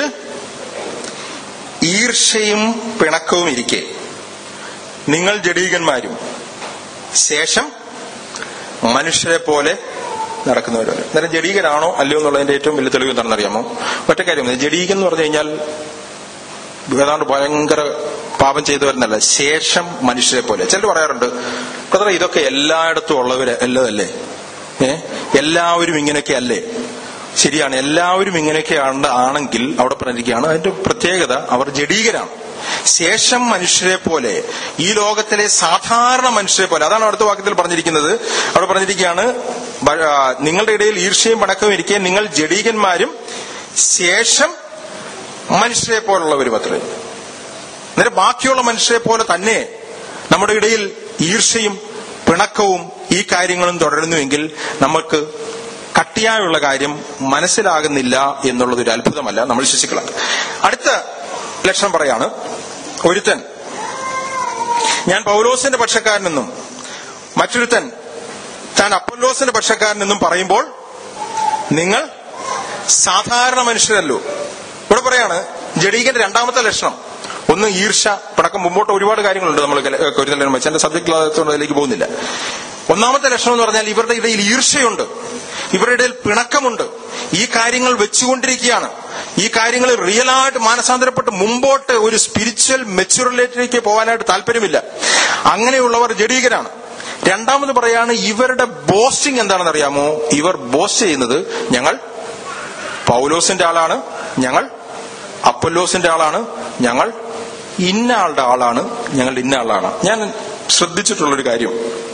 Speaker 2: ഈർഷ്യയും പിണക്കവും ഇരിക്കെ നിങ്ങൾ ജഡീകന്മാരും ശേഷം മനുഷ്യരെ പോലെ നടക്കുന്നവരല്ല അന്നേരം ജഡീകനാണോ അല്ലയോ എന്നുള്ളതിന്റെ ഏറ്റവും വലിയ തെളിവ് എന്താണെന്ന് അറിയാമോ ഒറ്റ കാര്യം ജഡീകൻ എന്ന് പറഞ്ഞു കഴിഞ്ഞാൽ ഏതാണ്ട് ഭയങ്കര പാപം ചെയ്തവരെന്നല്ല ശേഷം മനുഷ്യരെ പോലെ ചിലർ പറയാറുണ്ട് ബ്രദറെ ഇതൊക്കെ എല്ലായിടത്തും ഉള്ളവര് എല്ലാതല്ലേ ഏ എല്ലാവരും ഇങ്ങനെയൊക്കെ അല്ലേ ശരിയാണ് എല്ലാവരും ഇങ്ങനെയൊക്കെ ആണ് ആണെങ്കിൽ അവിടെ പറഞ്ഞിരിക്കുകയാണ് അതിന്റെ പ്രത്യേകത അവർ ജഡീകരാണ് ശേഷം മനുഷ്യരെ പോലെ ഈ ലോകത്തിലെ സാധാരണ മനുഷ്യരെ പോലെ അതാണ് അടുത്ത വാക്യത്തിൽ പറഞ്ഞിരിക്കുന്നത് അവിടെ പറഞ്ഞിരിക്കുകയാണ് ബ- ആ, നിങ്ങളുടെ ഇടയിൽ ഈർഷ്യയും പണക്കവും ഇരിക്കെ നിങ്ങൾ ജഡീകന്മാരും ശേഷം മനുഷ്യരെ പോലുള്ളവരും അത്രേ അന്നേരം ബാക്കിയുള്ള മനുഷ്യരെ പോലെ തന്നെ നമ്മുടെ ഇടയിൽ ഈർഷ്യയും പിണക്കവും ഈ കാര്യങ്ങളും തുടരുന്നുവെങ്കിൽ നമുക്ക് കട്ടിയായുള്ള കാര്യം മനസ്സിലാകുന്നില്ല എന്നുള്ളത് ഒരു അത്ഭുതമല്ല നമ്മൾ ശിശുക്കളാണ് അടുത്ത ലക്ഷണം പറയാണ് ഒരുത്തൻ ഞാൻ പൗലോസിന്റെ പക്ഷക്കാരനെന്നും മറ്റൊരുത്തൻ താൻ അപ്പല്ലോസിന്റെ പക്ഷക്കാരനെന്നും പറയുമ്പോൾ നിങ്ങൾ സാധാരണ മനുഷ്യരല്ലോ ഇവിടെ പറയാണ് ജഡീകന്റെ രണ്ടാമത്തെ ലക്ഷണം ഒന്ന് ഈർഷ പിണക്കം മുമ്പോട്ട് ഒരുപാട് കാര്യങ്ങളുണ്ട് നമ്മൾ കൊരുതലും വെച്ച് എന്റെ സബ്ജക്റ്റ് അതിലേക്ക് പോകുന്നില്ല ഒന്നാമത്തെ ലക്ഷണം എന്ന് പറഞ്ഞാൽ ഇവരുടെ ഇടയിൽ ഈർഷയുണ്ട് ഇവരുടെ ഇടയിൽ പിണക്കമുണ്ട് ഈ കാര്യങ്ങൾ വെച്ചുകൊണ്ടിരിക്കുകയാണ് ഈ കാര്യങ്ങൾ റിയലായിട്ട് മാനസാന്തരപ്പെട്ട് മുമ്പോട്ട് ഒരു സ്പിരിച്വൽ മെച്ചുറലിലേക്ക് പോകാനായിട്ട് താല്പര്യമില്ല അങ്ങനെയുള്ളവർ ജഡീകരാണ് രണ്ടാമത് പറയാണ് ഇവരുടെ ബോസ്റ്റിംഗ് എന്താണെന്ന് അറിയാമോ ഇവർ ബോസ്റ്റ് ചെയ്യുന്നത് ഞങ്ങൾ പൗലോസിന്റെ ആളാണ് ഞങ്ങൾ അപ്പല്ലോസിന്റെ ആളാണ് ഞങ്ങൾ ഇന്ന ആളുടെ ആളാണ് ഞങ്ങൾ ഇന്ന ആളാണ് ഞാൻ ശ്രദ്ധിച്ചിട്ടുള്ളൊരു കാര്യം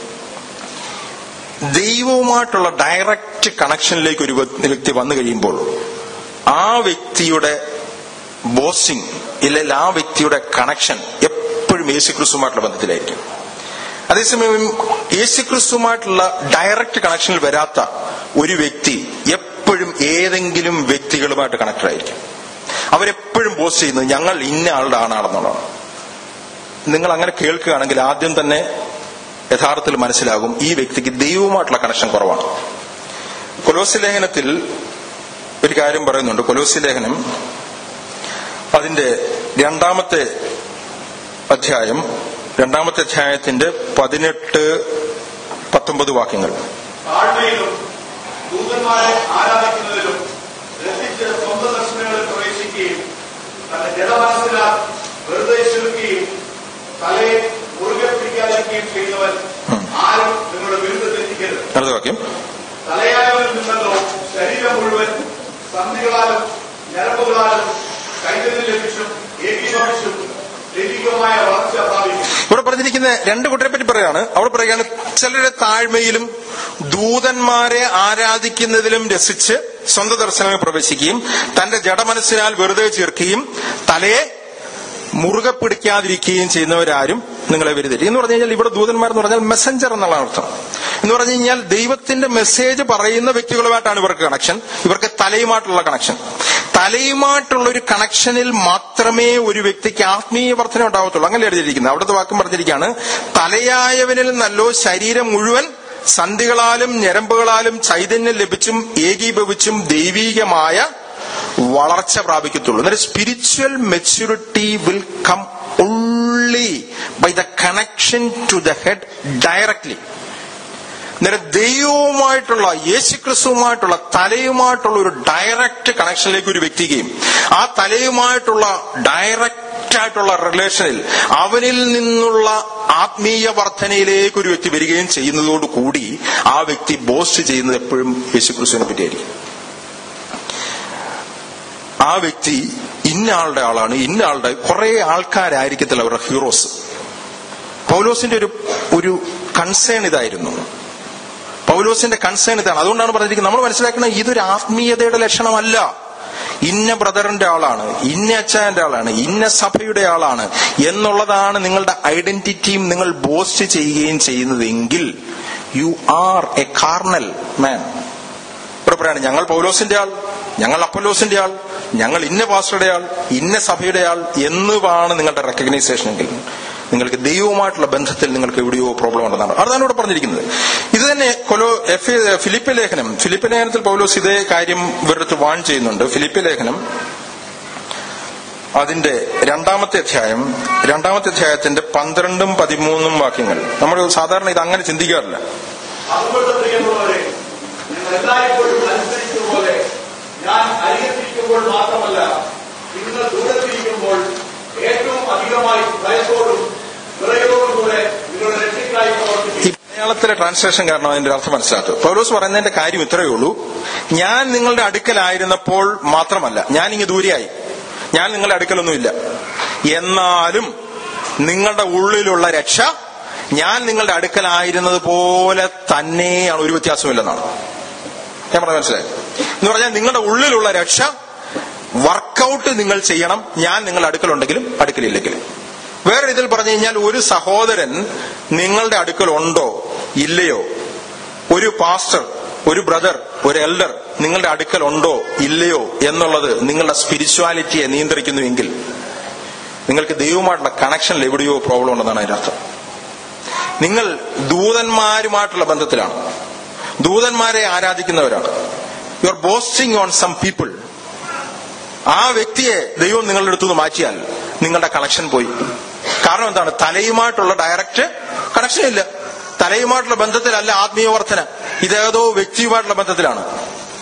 Speaker 2: ദൈവവുമായിട്ടുള്ള ഡയറക്റ്റ് കണക്ഷനിലേക്ക് ഒരു വ്യ- വ്യക്തി വന്നു കഴിയുമ്പോൾ ആ വ്യക്തിയുടെ ബോസിംഗ് ഇല്ലെങ്കിൽ ആ വ്യക്തിയുടെ കണക്ഷൻ എപ്പോഴും യേശുക്രിസ്തുമായിട്ടുള്ള ബന്ധത്തിലായിരിക്കും അതേസമയം യേശുക്രിസ്തുമായിട്ടുള്ള ഡയറക്റ്റ് കണക്ഷനിൽ വരാത്ത ഒരു വ്യക്തി എപ്പോഴും ഏതെങ്കിലും വ്യക്തികളുമായിട്ട് കണക്റ്റഡ് ആയിരിക്കും അവരെപ്പോഴും പോസ്റ്റ് ചെയ്യുന്നത് ഞങ്ങൾ ഇന്ന ആളുടെ ആണാണെന്നുള്ളതാണ് നിങ്ങൾ അങ്ങനെ കേൾക്കുകയാണെങ്കിൽ ആദ്യം തന്നെ യഥാർത്ഥത്തിൽ മനസ്സിലാകും ഈ വ്യക്തിക്ക് ദൈവവുമായിട്ടുള്ള കണക്ഷൻ കുറവാണ് കൊലോസി ലേഖനത്തിൽ ഒരു കാര്യം പറയുന്നുണ്ട് കൊലോസി ലേഖനം അതിന്റെ രണ്ടാമത്തെ അധ്യായം രണ്ടാമത്തെ അധ്യായത്തിന്റെ പതിനെട്ട് പത്തൊമ്പത് വാക്യങ്ങൾ
Speaker 3: താഴ്മയിലും ദൂതന്മാരെ ആരാധിക്കുന്നതിലും രസിച്ച് സ്വന്തം ദർശനങ്ങളിൽ പ്രവേശിക്കുകയും തന്റെ ജഡമനസ്സിനാൽ വെറുതെ ചുരുക്കുകയും തലയെ മുറുകെ പിടിക്കാതിരിക്കുകയും ചെയ്യുന്നവൻ ആരും നിങ്ങളുടെ വിരുദ്ധ തെറ്റിക്കരുത്
Speaker 2: അടുത്ത വാക്യം
Speaker 3: തലയായവനിൽ നിന്നല്ലോ ശരീരം മുഴുവൻ സന്ധികളാലും ഞരമ്പുകളാലും ചൈതന്യം ലഭിച്ചും ഏകീഭവിച്ചും ദൈവികമായ വളർച്ച പ്രാപിക്കും
Speaker 2: ഇവിടെ പറഞ്ഞിരിക്കുന്ന രണ്ട് കൂട്ടരെ പറ്റി പറയാണ് അവിടെ പറയുകയാണ് ചിലരുടെ താഴ്മയിലും ദൂതന്മാരെ ആരാധിക്കുന്നതിലും രസിച്ച് സ്വന്തം ദർശനങ്ങളിൽ പ്രവേശിക്കുകയും തന്റെ ജഡമനസ്സിനാൽ വെറുതെ ചേർക്കുകയും തലയെ മുറുകെ പിടിക്കാതിരിക്കുകയും ചെയ്യുന്നവരാരും നിങ്ങളെ വരുതരും എന്ന് പറഞ്ഞു കഴിഞ്ഞാൽ ഇവിടെ ദൂതന്മാർ എന്ന് പറഞ്ഞാൽ മെസ്സഞ്ചർ എന്നുള്ള അർത്ഥം എന്ന് പറഞ്ഞു കഴിഞ്ഞാൽ ദൈവത്തിന്റെ മെസ്സേജ് പറയുന്ന വ്യക്തികളുമായിട്ടാണ് ഇവർക്ക് കണക്ഷൻ ഇവർക്ക് തലയുമായിട്ടുള്ള കണക്ഷൻ തലയുമായിട്ടുള്ള ഒരു കണക്ഷനിൽ മാത്രമേ ഒരു വ്യക്തിക്ക് ആത്മീയ വർധന ഉണ്ടാവത്തുള്ളൂ അങ്ങനെ എഴുതിയിരിക്കുന്നത് അവിടുത്തെ വാക്യം പറഞ്ഞിരിക്കുകയാണ് തലയായവനിൽ നല്ലോ ശരീരം മുഴുവൻ സന്ധികളാലും ഞരമ്പുകളാലും ചൈതന്യം ലഭിച്ചും ഏകീഭവിച്ചും ദൈവീകമായ വളർച്ച പ്രാപിക്കത്തുള്ളൂ എന്നാൽ spiritual maturity will come only by the connection to the head directly അന്നേരം ദൈവവുമായിട്ടുള്ള യേശുക്രിസ്തുവുമായിട്ടുള്ള തലയുമായിട്ടുള്ള ഒരു ഡയറക്റ്റ് കണക്ഷനിലേക്ക് ഒരു വ്യക്തിക്കുകയും ആ തലയുമായിട്ടുള്ള ഡയറക്റ്റ് ആയിട്ടുള്ള റിലേഷനിൽ അവനിൽ നിന്നുള്ള ആത്മീയ വർധനയിലേക്ക് ഒരു വ്യക്തി വരികയും ചെയ്യുന്നതോടുകൂടി ആ വ്യക്തി ബോസ്റ്റ് ചെയ്യുന്നത് എപ്പോഴും യേശുക്രിസ്തുവിനെ പറ്റിയായിരിക്കും ആ വ്യക്തി ഇന്ന ആളുടെ ആളാണ് ഇന്ന ആളുടെ കുറെ ആൾക്കാരായിരിക്കത്തില്ല അവരുടെ ഹീറോസ് പൗലോസിന്റെ ഒരു ഒരു കൺസേൺ ഇതായിരുന്നു പൗലോസിന്റെ കൺസേൺ ഇതാണ് അതുകൊണ്ടാണ് പറഞ്ഞിരിക്കുന്നത് നമ്മൾ മനസ്സിലാക്കുന്നത് ഇതൊരു ആത്മീയതയുടെ ലക്ഷണമല്ല ഇന്ന ബ്രദറിന്റെ ആളാണ് ഇന്ന അച്ഛന്റെ ആളാണ് ഇന്ന സഭയുടെ ആളാണ് എന്നുള്ളതാണ് നിങ്ങളുടെ ഐഡന്റിറ്റിയും നിങ്ങൾ ബോസ്റ്റ് ചെയ്യുകയും ചെയ്യുന്നതെങ്കിൽ you are a carnal man ഇവിടെ പറയാണ് ഞങ്ങൾ പൗലോസിന്റെ ആൾ ഞങ്ങൾ അപ്പലോസിന്റെ ആൾ ഞങ്ങൾ ഇന്ന പാസ്റ്ററുടെ ആൾ ഇന്ന സഭയുടെ ആൾ എന്നുമാണ് നിങ്ങളുടെ റെക്കഗ്നൈസേഷൻ എങ്കിൽ നിങ്ങൾക്ക് ദൈവവുമായിട്ടുള്ള ബന്ധത്തിൽ നിങ്ങൾക്ക് എവിടെയോ പ്രോബ്ലം ഉണ്ടെന്നാണ് അതാണ് ഇവിടെ പറഞ്ഞിരിക്കുന്നത് ഇത് തന്നെ കൊലോ എഫ് ഫിലിപ്പ് ലേഖനം ഫിലിപ്പ് ലേഖനത്തിൽ പൗലോസ് ഇതേ കാര്യം ഇവരുടെ വാൺ ചെയ്യുന്നുണ്ട് ഫിലിപ്പ് ലേഖനം അതിന്റെ രണ്ടാമത്തെ അധ്യായം രണ്ടാമത്തെ അധ്യായത്തിന്റെ പന്ത്രണ്ടും പതിമൂന്നും വാക്യങ്ങൾ നമ്മൾ സാധാരണ ഇത് അങ്ങനെ ചിന്തിക്കാറില്ല
Speaker 3: അതുകൊണ്ട് പ്രിയമുള്ളവരെ നിങ്ങൾ എല്ലായ്പ്പോഴും അനുസരിച്ചതുപോലെ ഞാൻ അരികത്തിരിക്കുമ്പോൾ മാത്രമല്ല നിങ്ങൾ ദൂരത്തിരിക്കുമ്പോൾ ഏറ്റവും അധികമായി ഭയത്തോടും വിറയോടും കൂടെ നിങ്ങളുടെ രക്ഷയ്ക്കായി പ്രവർത്തിക്കും
Speaker 2: ഈ മലയാളത്തിലെ ട്രാൻസ്ലേഷൻ കാരണം അതിന്റെ അർത്ഥം മനസ്സിലാക്കുക പൗലോസ് പറയുന്നതിന്റെ കാര്യം ഇത്രയേ ഉള്ളൂ ഞാൻ നിങ്ങളുടെ അടുക്കലായിരുന്നപ്പോൾ മാത്രമല്ല ഞാൻ ഇങ്ങ് ദൂരെയായി ഞാൻ നിങ്ങളുടെ അടുക്കലൊന്നുമില്ല എന്നാലും നിങ്ങളുടെ ഉള്ളിലുള്ള രക്ഷ ഞാൻ നിങ്ങളുടെ അടുക്കലായിരുന്നത് പോലെ തന്നെയാണ് ഒരു വ്യത്യാസമില്ലെന്നാണ് ഞാൻ പറഞ്ഞ മനസ്സിലായി എന്ന് പറഞ്ഞാൽ നിങ്ങളുടെ ഉള്ളിലുള്ള രക്ഷ വർക്കൗട്ട് നിങ്ങൾ ചെയ്യണം ഞാൻ നിങ്ങളുടെ അടുക്കലുണ്ടെങ്കിലും അടുക്കലില്ലെങ്കിലും വേറെ ഇതിൽ പറഞ്ഞു കഴിഞ്ഞാൽ ഒരു സഹോദരൻ നിങ്ങളുടെ അടുക്കൽ ഉണ്ടോ ഇല്ലയോ ഒരു പാസ്റ്റർ ഒരു ബ്രദർ ഒരു എൽഡർ നിങ്ങളുടെ അടുക്കൽ ഉണ്ടോ ഇല്ലയോ എന്നുള്ളത് നിങ്ങളുടെ സ്പിരിച്വാലിറ്റിയെ നിയന്ത്രിക്കുന്നുവെങ്കിൽ നിങ്ങൾക്ക് ദൈവവുമായിട്ടുള്ള കണക്ഷനിൽ എവിടെയോ പ്രോബ്ലം ഉണ്ടെന്നാണ് അതിന്റെ അർത്ഥം നിങ്ങൾ ദൂതന്മാരുമായിട്ടുള്ള ബന്ധത്തിലാണ് ദൂതന്മാരെ ആരാധിക്കുന്നവരാണ് you are boasting on some people ആ വ്യക്തിയെ ദൈവം നിങ്ങളുടെ അടുത്തു നിന്ന് മാറ്റിയാൽ നിങ്ങളുടെ കണക്ഷൻ പോയി കാരണം എന്താണ് തലയുമായിട്ടുള്ള ഡയറക്റ്റ് കണക്ഷൻ ഇല്ല തലയുമായിട്ടുള്ള ബന്ധത്തിലല്ല ആത്മീയ വർധന ഇതേതോ വ്യക്തിയുമായിട്ടുള്ള ബന്ധത്തിലാണ്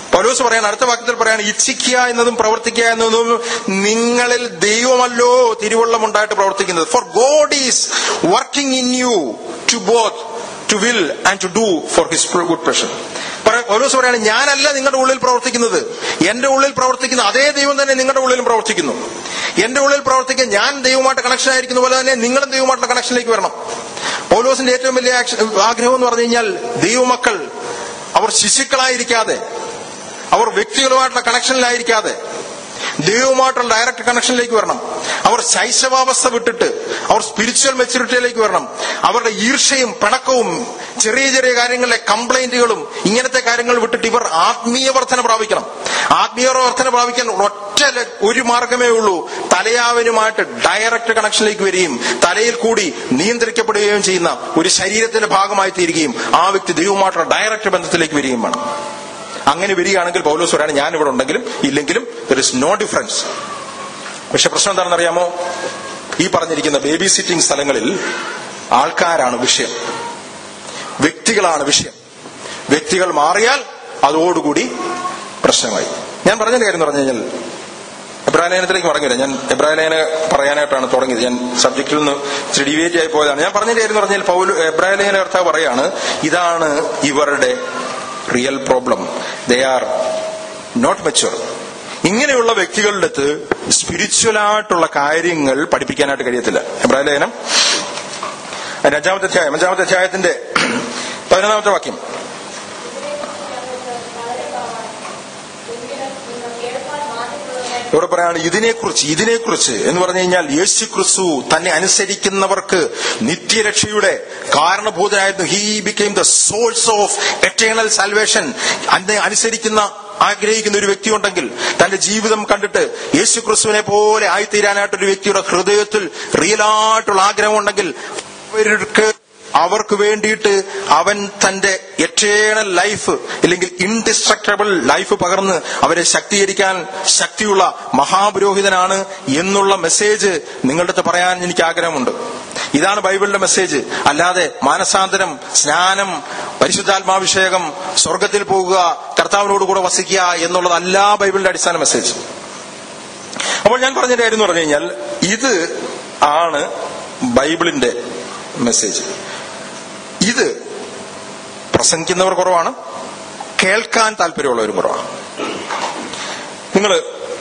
Speaker 2: പൗലോസ് പറയാണ് അടുത്ത വാക്യത്തിൽ പറയാണ് ഇച്ഛിക്കുക എന്നതും പ്രവർത്തിക്കുക എന്നതും നിങ്ങളിൽ ദൈവമല്ലോ തിരുവള്ളമുണ്ടായിട്ട് പ്രവർത്തിക്കുന്നത് for God is working in you to both to will and to do for his good pleasure Paulose പറയാണ് ഞാനല്ല നിങ്ങളുടെ ഉള്ളിൽ പ്രവർത്തിക്കുന്നത് എന്റെ ഉള്ളിൽ പ്രവർത്തിക്കുന്ന അതേ ദൈവം തന്നെ നിങ്ങളുടെ ഉള്ളിലും പ്രവർത്തിക്കുന്നു എന്റെ ഉള്ളിൽ പ്രവർത്തിക്കാൻ ഞാൻ ദൈവമായിട്ട് കണക്ഷൻ ആയിരിക്കുന്ന പോലെ തന്നെ നിങ്ങളും ദൈവമായിട്ടുള്ള കണക്ഷനിലേക്ക് വരണം പൗലോസിന്റെ ഏറ്റവും വലിയ ആക്ഷ- ആഗ്രഹം എന്ന് പറഞ്ഞു കഴിഞ്ഞാൽ ദൈവമക്കൾ അവർ ശിശുക്കളായിരിക്കാതെ അവർ വ്യക്തികളുമായിട്ടുള്ള കണക്ഷനിലായിരിക്കാതെ ദൈവവുമായിട്ടുള്ള ഡയറക്റ്റ് കണക്ഷനിലേക്ക് വരണം അവർ ശൈശവാവസ്ഥ വിട്ടിട്ട് അവർ സ്പിരിച്വൽ മെച്ചൂരിറ്റിയിലേക്ക് വരണം അവരുടെ ഈർഷയും പിണക്കവും ചെറിയ ചെറിയ കാര്യങ്ങളിലെ കംപ്ലൈന്റുകളും ഇങ്ങനത്തെ കാര്യങ്ങൾ വിട്ടിട്ട് ഇവർ ആത്മീയ വർധന പ്രാപിക്കണം ആത്മീയ വർധന പ്രാപിക്കാൻ ഒറ്റ ല- ഒരു മാർഗമേ ഉള്ളൂ തലയാവനുമായിട്ട് ഡയറക്റ്റ് കണക്ഷനിലേക്ക് വരികയും തലയിൽ കൂടി നിയന്ത്രിക്കപ്പെടുകയും ചെയ്യുന്ന ഒരു ശരീരത്തിന്റെ ഭാഗമായി തീരുകയും ആ വ്യക്തി ദൈവവുമായിട്ടുള്ള ഡയറക്റ്റ് ബന്ധത്തിലേക്ക് വരികയും വേണം അങ്ങനെ വരികയാണെങ്കിൽ പൗലോസ് പറയാണ് ഞാൻ ഇവിടെ ഉണ്ടെങ്കിലും ഇല്ലെങ്കിലും ദർ ഇസ് നോ ഡിഫറൻസ് പക്ഷെ പ്രശ്നം എന്താണെന്ന് അറിയാമോ ഈ പറഞ്ഞിരിക്കുന്ന ബേബി സിറ്റിംഗ് സ്ഥലങ്ങളിൽ ആൾക്കാരാണ് വിഷയം വ്യക്തികളാണ് വിഷയം വ്യക്തികൾ മാറിയാൽ അതോടുകൂടി പ്രശ്നമായി ഞാൻ പറഞ്ഞ കാര്യം എന്ന് പറഞ്ഞു കഴിഞ്ഞാൽ എബ്രാലേനത്തിലേക്ക് മടങ്ങില്ല ഞാൻ എബ്രാലേന പറയാനായിട്ടാണ് തുടങ്ങിയത് ഞാൻ സബ്ജക്റ്റിൽ നിന്ന് ഇച്ചിരി ഡിവേറ്റ് ആയി പോയതാണ് ഞാൻ പറഞ്ഞ കാര്യം എന്ന് പറഞ്ഞാൽ പൗൽ എബ്രാലേന കർത്താവ് പറയാണ് ഇതാണ് ഇവരുടെ real problem they are not mature ഇങ്ങനെയുള്ള വ്യക്തികളുടെ അടുത്ത് സ്പിരിച്വൽ ആയിട്ടുള്ള കാര്യങ്ങൾ പഠിപ്പിക്കാനായിട്ട് കഴിയത്തില്ല എബ്രാഹിം ലേഖനം അതിന്റെ അഞ്ചാമത്തെ അധ്യായം അഞ്ചാമത്തെ അധ്യായത്തിന്റെ പതിനൊന്നാമത്തെ വാക്യം ഇവിടെ പറയാണ് ഇതിനെക്കുറിച്ച് ഇതിനെക്കുറിച്ച് എന്ന് പറഞ്ഞു കഴിഞ്ഞാൽ യേശു ക്രിസ്തു തന്നെ അനുസരിക്കുന്നവർക്ക് നിത്യരക്ഷയുടെ കാരണഭൂതനായിരുന്നു he became the source of eternal salvation അന്നെ അനുസരിക്കുന്ന ആഗ്രഹിക്കുന്ന ഒരു വ്യക്തി ഉണ്ടെങ്കിൽ തന്റെ ജീവിതം കണ്ടിട്ട് യേശു ക്രിസ്തുവിനെ പോലെ ആയിത്തീരാനായിട്ടൊരു വ്യക്തിയുടെ ഹൃദയത്തിൽ റിയലായിട്ടുള്ള ആഗ്രഹം ഉണ്ടെങ്കിൽ അവർക്ക് അവർക്ക് വേണ്ടിയിട്ട് അവൻ തന്റെ എറ്റേണൽ ലൈഫ് അല്ലെങ്കിൽ ഇൻഡിസ്ട്രക്ടബിൾ ലൈഫ് പകർന്ന് അവരെ ശക്തീകരിക്കാൻ ശക്തിയുള്ള മഹാപുരോഹിതനാണ് എന്നുള്ള മെസ്സേജ് നിങ്ങളുടെ അടുത്ത് പറയാൻ എനിക്ക് ആഗ്രഹമുണ്ട് ഇതാണ് ബൈബിളിന്റെ മെസ്സേജ് അല്ലാതെ മാനസാന്തരം സ്നാനം പരിശുദ്ധാത്മാഭിഷേകം സ്വർഗത്തിൽ പോകുക കർത്താവിനോട് കൂടെ വസിക്കുക എന്നുള്ളതല്ല ബൈബിളിന്റെ അടിസ്ഥാന മെസ്സേജ് അപ്പോൾ ഞാൻ പറഞ്ഞ കാര്യം എന്ന് പറഞ്ഞു കഴിഞ്ഞാൽ ഇത് ആണ് ബൈബിളിന്റെ മെസ്സേജ് ഇത് പ്രസംഗിക്കുന്നവർ കുറവാണ് കേൾക്കാൻ താല്പര്യമുള്ളവരും കുറവാണ് നിങ്ങൾ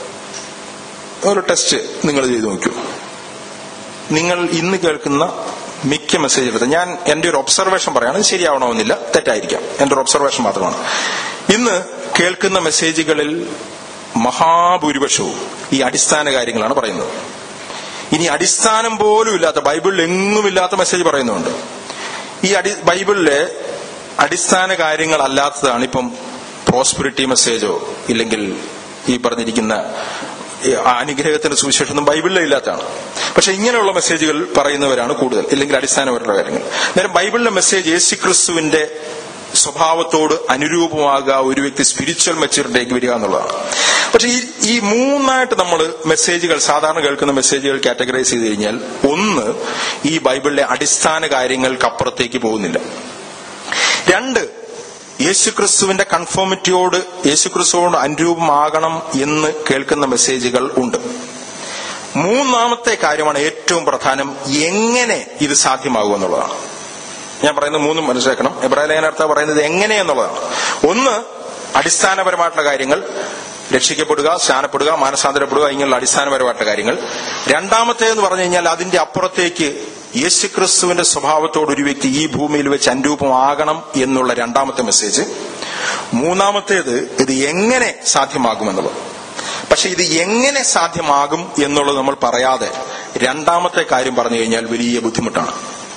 Speaker 2: ഒരു ടെസ്റ്റ് നിങ്ങൾ ചെയ്തു നോക്കൂ നിങ്ങൾ ഇന്ന് കേൾക്കുന്ന മിക്ക മെസ്സേജ് എടുത്ത് ഞാൻ എന്റെ ഒരു ഒബ്സർവേഷൻ പറയാണ് ഇത് ശരിയാവണമെന്നില്ല തെറ്റായിരിക്കാം എന്റെ ഒരു ഒബ്സർവേഷൻ മാത്രമാണ് ഇന്ന് കേൾക്കുന്ന മെസ്സേജുകളിൽ മഹാഭൂരിപക്ഷവും ഈ അടിസ്ഥാന കാര്യങ്ങളാണ് പറയുന്നത് ഇനി അടിസ്ഥാനം പോലും ഇല്ലാത്ത ബൈബിളിൽ എങ്ങും ഇല്ലാത്ത മെസ്സേജ് പറയുന്നുണ്ട് ഈ അടി ബൈബിളിലെ അടിസ്ഥാന കാര്യങ്ങളല്ലാത്തതാണ് ഇപ്പം പ്രോസ്പിരിറ്റി മെസ്സേജോ ഇല്ലെങ്കിൽ ഈ പറഞ്ഞിരിക്കുന്ന ഈ അനുഗ്രഹത്തിന്റെ സുവിശേഷമൊന്നും ബൈബിളിലെ ഇല്ലാത്തതാണ് പക്ഷെ ഇങ്ങനെയുള്ള മെസ്സേജുകൾ പറയുന്നവരാണ് കൂടുതൽ ഇല്ലെങ്കിൽ അടിസ്ഥാനപരമായ കാര്യങ്ങൾ നേരം ബൈബിളിലെ മെസ്സേജ് യേശു ക്രിസ്തുവിന്റെ സ്വഭാവത്തോട് അനുരൂപമാകുക ഒരു വ്യക്തി സ്പിരിച്വൽ മെച്ചൂരിറ്റിയിലേക്ക് വരിക എന്നുള്ളതാണ് പക്ഷെ ഈ ഈ മൂന്നായിട്ട് നമ്മൾ മെസ്സേജുകൾ സാധാരണ കേൾക്കുന്ന മെസ്സേജുകൾ കാറ്റഗറൈസ് ചെയ്ത് കഴിഞ്ഞാൽ ഒന്ന് ഈ ബൈബിളിലെ അടിസ്ഥാന കാര്യങ്ങൾക്കപ്പുറത്തേക്ക് പോകുന്നില്ല രണ്ട് യേശുക്രിസ്തുവിന്റെ കൺഫോമിറ്റിയോട് യേശുക്രിസ്തുവോട് അനുരൂപമാകണം എന്ന് കേൾക്കുന്ന മെസ്സേജുകൾ ഉണ്ട് മൂന്നാമത്തെ കാര്യമാണ് ഏറ്റവും പ്രധാനം എങ്ങനെ ഇത് സാധ്യമാകും എന്നുള്ളതാണ് ഞാൻ പറയുന്നത് മൂന്നും മനസ്സിലാക്കണം എബ്രാഹിം ലേഖനർത്ഥ പറയുന്നത് എങ്ങനെ എന്നുള്ളതാണ് ഒന്ന് അടിസ്ഥാനപരമായിട്ടുള്ള കാര്യങ്ങൾ രക്ഷിക്കപ്പെടുക സ്നാനപ്പെടുക മാനസാന്തരപ്പെടുക ഇങ്ങനെയുള്ള അടിസ്ഥാനപരമായിട്ടുള്ള കാര്യങ്ങൾ രണ്ടാമത്തേന്ന് പറഞ്ഞു കഴിഞ്ഞാൽ അതിന്റെ അപ്പുറത്തേക്ക് യേശുക്രിസ്തുവിന്റെ സ്വഭാവത്തോട് ഒരു വ്യക്തി ഈ ഭൂമിയിൽ വെച്ച് അനുരൂപമാകണം എന്നുള്ള രണ്ടാമത്തെ മെസ്സേജ് മൂന്നാമത്തേത് ഇത് എങ്ങനെ സാധ്യമാകുമെന്നുള്ളത് പക്ഷെ ഇത് എങ്ങനെ സാധ്യമാകും എന്നുള്ളത് നമ്മൾ പറയാതെ രണ്ടാമത്തെ കാര്യം പറഞ്ഞു കഴിഞ്ഞാൽ വലിയ ബുദ്ധിമുട്ടാണ്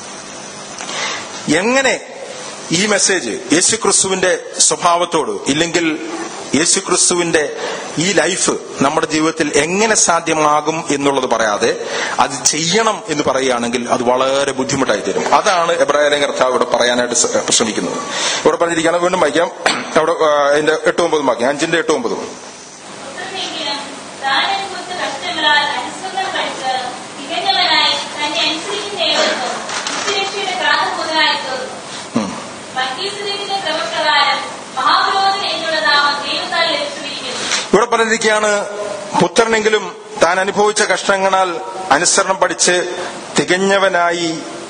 Speaker 2: എങ്ങനെ ഈ മെസ്സേജ് യേശുക്രിസ്തുവിന്റെ സ്വഭാവത്തോട് ഇല്ലെങ്കിൽ യേശുക്രിസ്തുവിന്റെ ഈ ലൈഫ് നമ്മുടെ ജീവിതത്തിൽ എങ്ങനെ സാധ്യമാകും എന്നുള്ളത് പറയാതെ അത് ചെയ്യണം എന്ന് പറയുകയാണെങ്കിൽ അത് വളരെ ബുദ്ധിമുട്ടായി തരും അതാണ് എബ്രാഹിം കർത്താവ് ഇവിടെ പറയാനായിട്ട് സ- ശ്രമിക്കുന്നത് ഇവിടെ പറഞ്ഞിരിക്കുകയാണ് വീണ്ടും വായിക്കാം അവിടെ ആ, അതിന്റെ എട്ട് ഒമ്പതും വാക്യം അഞ്ചിന്റെ എട്ട് ഒമ്പതും
Speaker 4: പുത്രനെങ്കിലും താൻ അനുഭവിച്ച കഷ്ടങ്ങളാൽ അനുസൃതം പഠിച്ച് തികഞ്ഞവനായി തന്നെ അനുസരിക്കുന്ന ഏവർക്കും നിത്യരക്ഷയുടെ കാരണഭൂതനായി തീർന്നു
Speaker 2: ഉം.
Speaker 4: മൽക്കീസേദെക്കിന്റെ ക്രമപ്രകാരം മഹാപുരോഹിതൻ എന്നുള്ള നാമം ദൈവത്താൽ
Speaker 2: പറഞ്ഞിരിക്കുകയാണ് പുത്രനെങ്കിലും താൻ അനുഭവിച്ച കഷ്ടങ്ങളാൽ അനുസരണം പഠിച്ച് തികഞ്ഞവനായി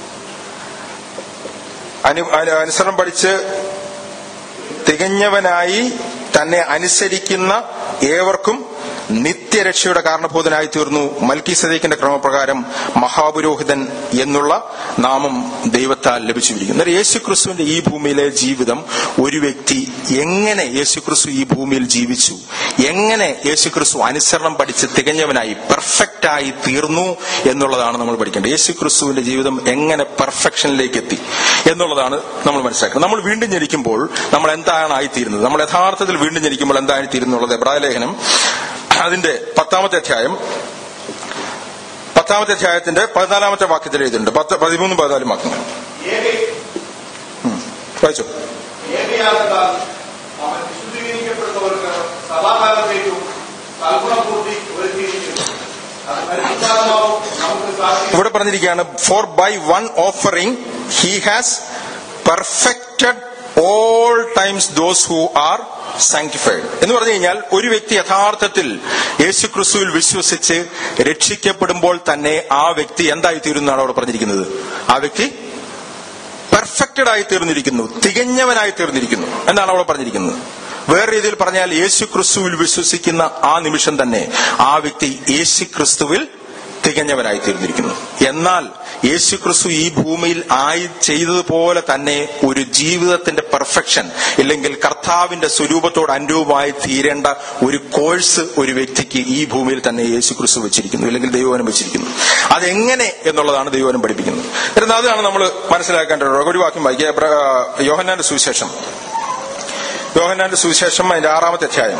Speaker 2: അനു- അനു- അനുസരണം പഠിച്ച് തികഞ്ഞവനായി തന്നെ അനുസരിക്കുന്ന ഏവർക്കും നിത്യരക്ഷയുടെ കാരണഭൂതനായി തീർന്നു മൽക്കി സദീഖിന്റെ ക്രമപ്രകാരം മഹാപുരോഹിതൻ എന്നുള്ള നാമം ദൈവത്താൽ ലഭിച്ചിരിക്കുന്നു എന്നാൽ യേശുക്രിസ്തുവിന്റെ ഈ ഭൂമിയിലെ ജീവിതം ഒരു വ്യക്തി എങ്ങനെ യേശുക്രിസ്തു ഈ ഭൂമിയിൽ ജീവിച്ചു എങ്ങനെ യേശുക്രിസ്തു അനുസരണം പഠിച്ച് തികഞ്ഞവനായി പെർഫെക്റ്റ് ആയി തീർന്നു എന്നുള്ളതാണ് നമ്മൾ പഠിക്കേണ്ടത് യേശുക്രിസ്തുവിന്റെ ജീവിതം എങ്ങനെ പെർഫെക്ഷനിലേക്ക് എത്തി എന്നുള്ളതാണ് നമ്മൾ മനസ്സിലാക്കുന്നത് നമ്മൾ വീണ്ടും ജനിക്കുമ്പോൾ നമ്മൾ എന്താണ് ആയിത്തീരുന്നത് നമ്മൾ യഥാർത്ഥത്തിൽ വീണ്ടും ജനിക്കുമ്പോൾ എന്തായി തീരുന്നുള്ളത് എബ്രായ ലേഖനം അതിന്റെ പത്താമത്തെ അധ്യായം പത്താമത്തെ അധ്യായത്തിന്റെ പതിനാലാമത്തെ വാക്യത്തിൽ എഴുതിയിട്ടുണ്ട് പത്ത് പതിമൂന്നും പതിനാലും വാക്യങ്ങൾ
Speaker 3: ഏക
Speaker 2: വായിച്ചു
Speaker 3: ഏകയാകത്താൽ അവൻ വിശുദ്ധീകരിക്കപ്പെടുന്നവർക്ക് സദാകാലത്തേക്കും കൽപ്പണപൂർത്തി ഒരുക്കിയിരിക്കുന്നു അത് പരിശുദ്ധാത്മാവും നമുക്ക് സാക്ഷി
Speaker 2: ഇവിടെ പറഞ്ഞിരിക്കുകയാണ് for by one offering he has perfected all times those who are sanctified എന്ന് പറഞ്ഞു കഴിഞ്ഞാൽ ഒരു വ്യക്തി യഥാർത്ഥത്തിൽ യേശു ക്രിസ്തുവിൽ വിശ്വസിച്ച് രക്ഷിക്കപ്പെടുമ്പോൾ തന്നെ ആ വ്യക്തി എന്തായി തീരുന്നതാണ് അവിടെ പറഞ്ഞിരിക്കുന്നത് ആ വ്യക്തി പെർഫെക്റ്റഡ് ആയി തീർന്നിരിക്കുന്നു തികഞ്ഞവനായി തീർന്നിരിക്കുന്നു എന്നാണ് അവിടെ പറഞ്ഞിരിക്കുന്നത് വേറെ രീതിയിൽ പറഞ്ഞാൽ യേശു ക്രിസ്തുവിൽ വിശ്വസിക്കുന്ന ആ നിമിഷം തന്നെ ആ വ്യക്തി യേശു ക്രിസ്തുവിൽ തികഞ്ഞവനായി തീർന്നിരിക്കുന്നു എന്നാൽ യേശു ക്രിസ്തു ഈ ഭൂമിയിൽ ആയി ചെയ്തതുപോലെ തന്നെ ഒരു ജീവിതത്തിന്റെ പെർഫെക്ഷൻ ഇല്ലെങ്കിൽ കർത്താവിന്റെ സ്വരൂപത്തോട് അനുരൂപമായി തീരേണ്ട ഒരു കോഴ്സ് ഒരു വ്യക്തിക്ക് ഈ ഭൂമിയിൽ തന്നെ യേശു ക്രിസ്തു വെച്ചിരിക്കുന്നു ഇല്ലെങ്കിൽ ദൈവവനം വെച്ചിരിക്കുന്നു അതെങ്ങനെ എന്നുള്ളതാണ് ദൈവവനം പഠിപ്പിക്കുന്നത് എന്നാൽ അതാണ് നമ്മൾ മനസ്സിലാക്കേണ്ട ഒരു വാക്യം വായിക്കുക എബ്ര- യോഹന്നാന്റെ സുവിശേഷം യോഹന്നാന്റെ സുവിശേഷം അതിന്റെ ആറാമത്തെ അധ്യായം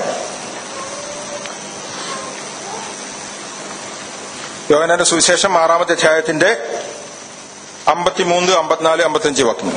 Speaker 2: യോഹന്നാന്റെ സുവിശേഷം ആറാമത്തെ അധ്യായത്തിന്റെ അമ്പത്തിമൂന്ന് അമ്പത്തിനാല് അമ്പത്തിയഞ്ച് വാക്യങ്ങൾ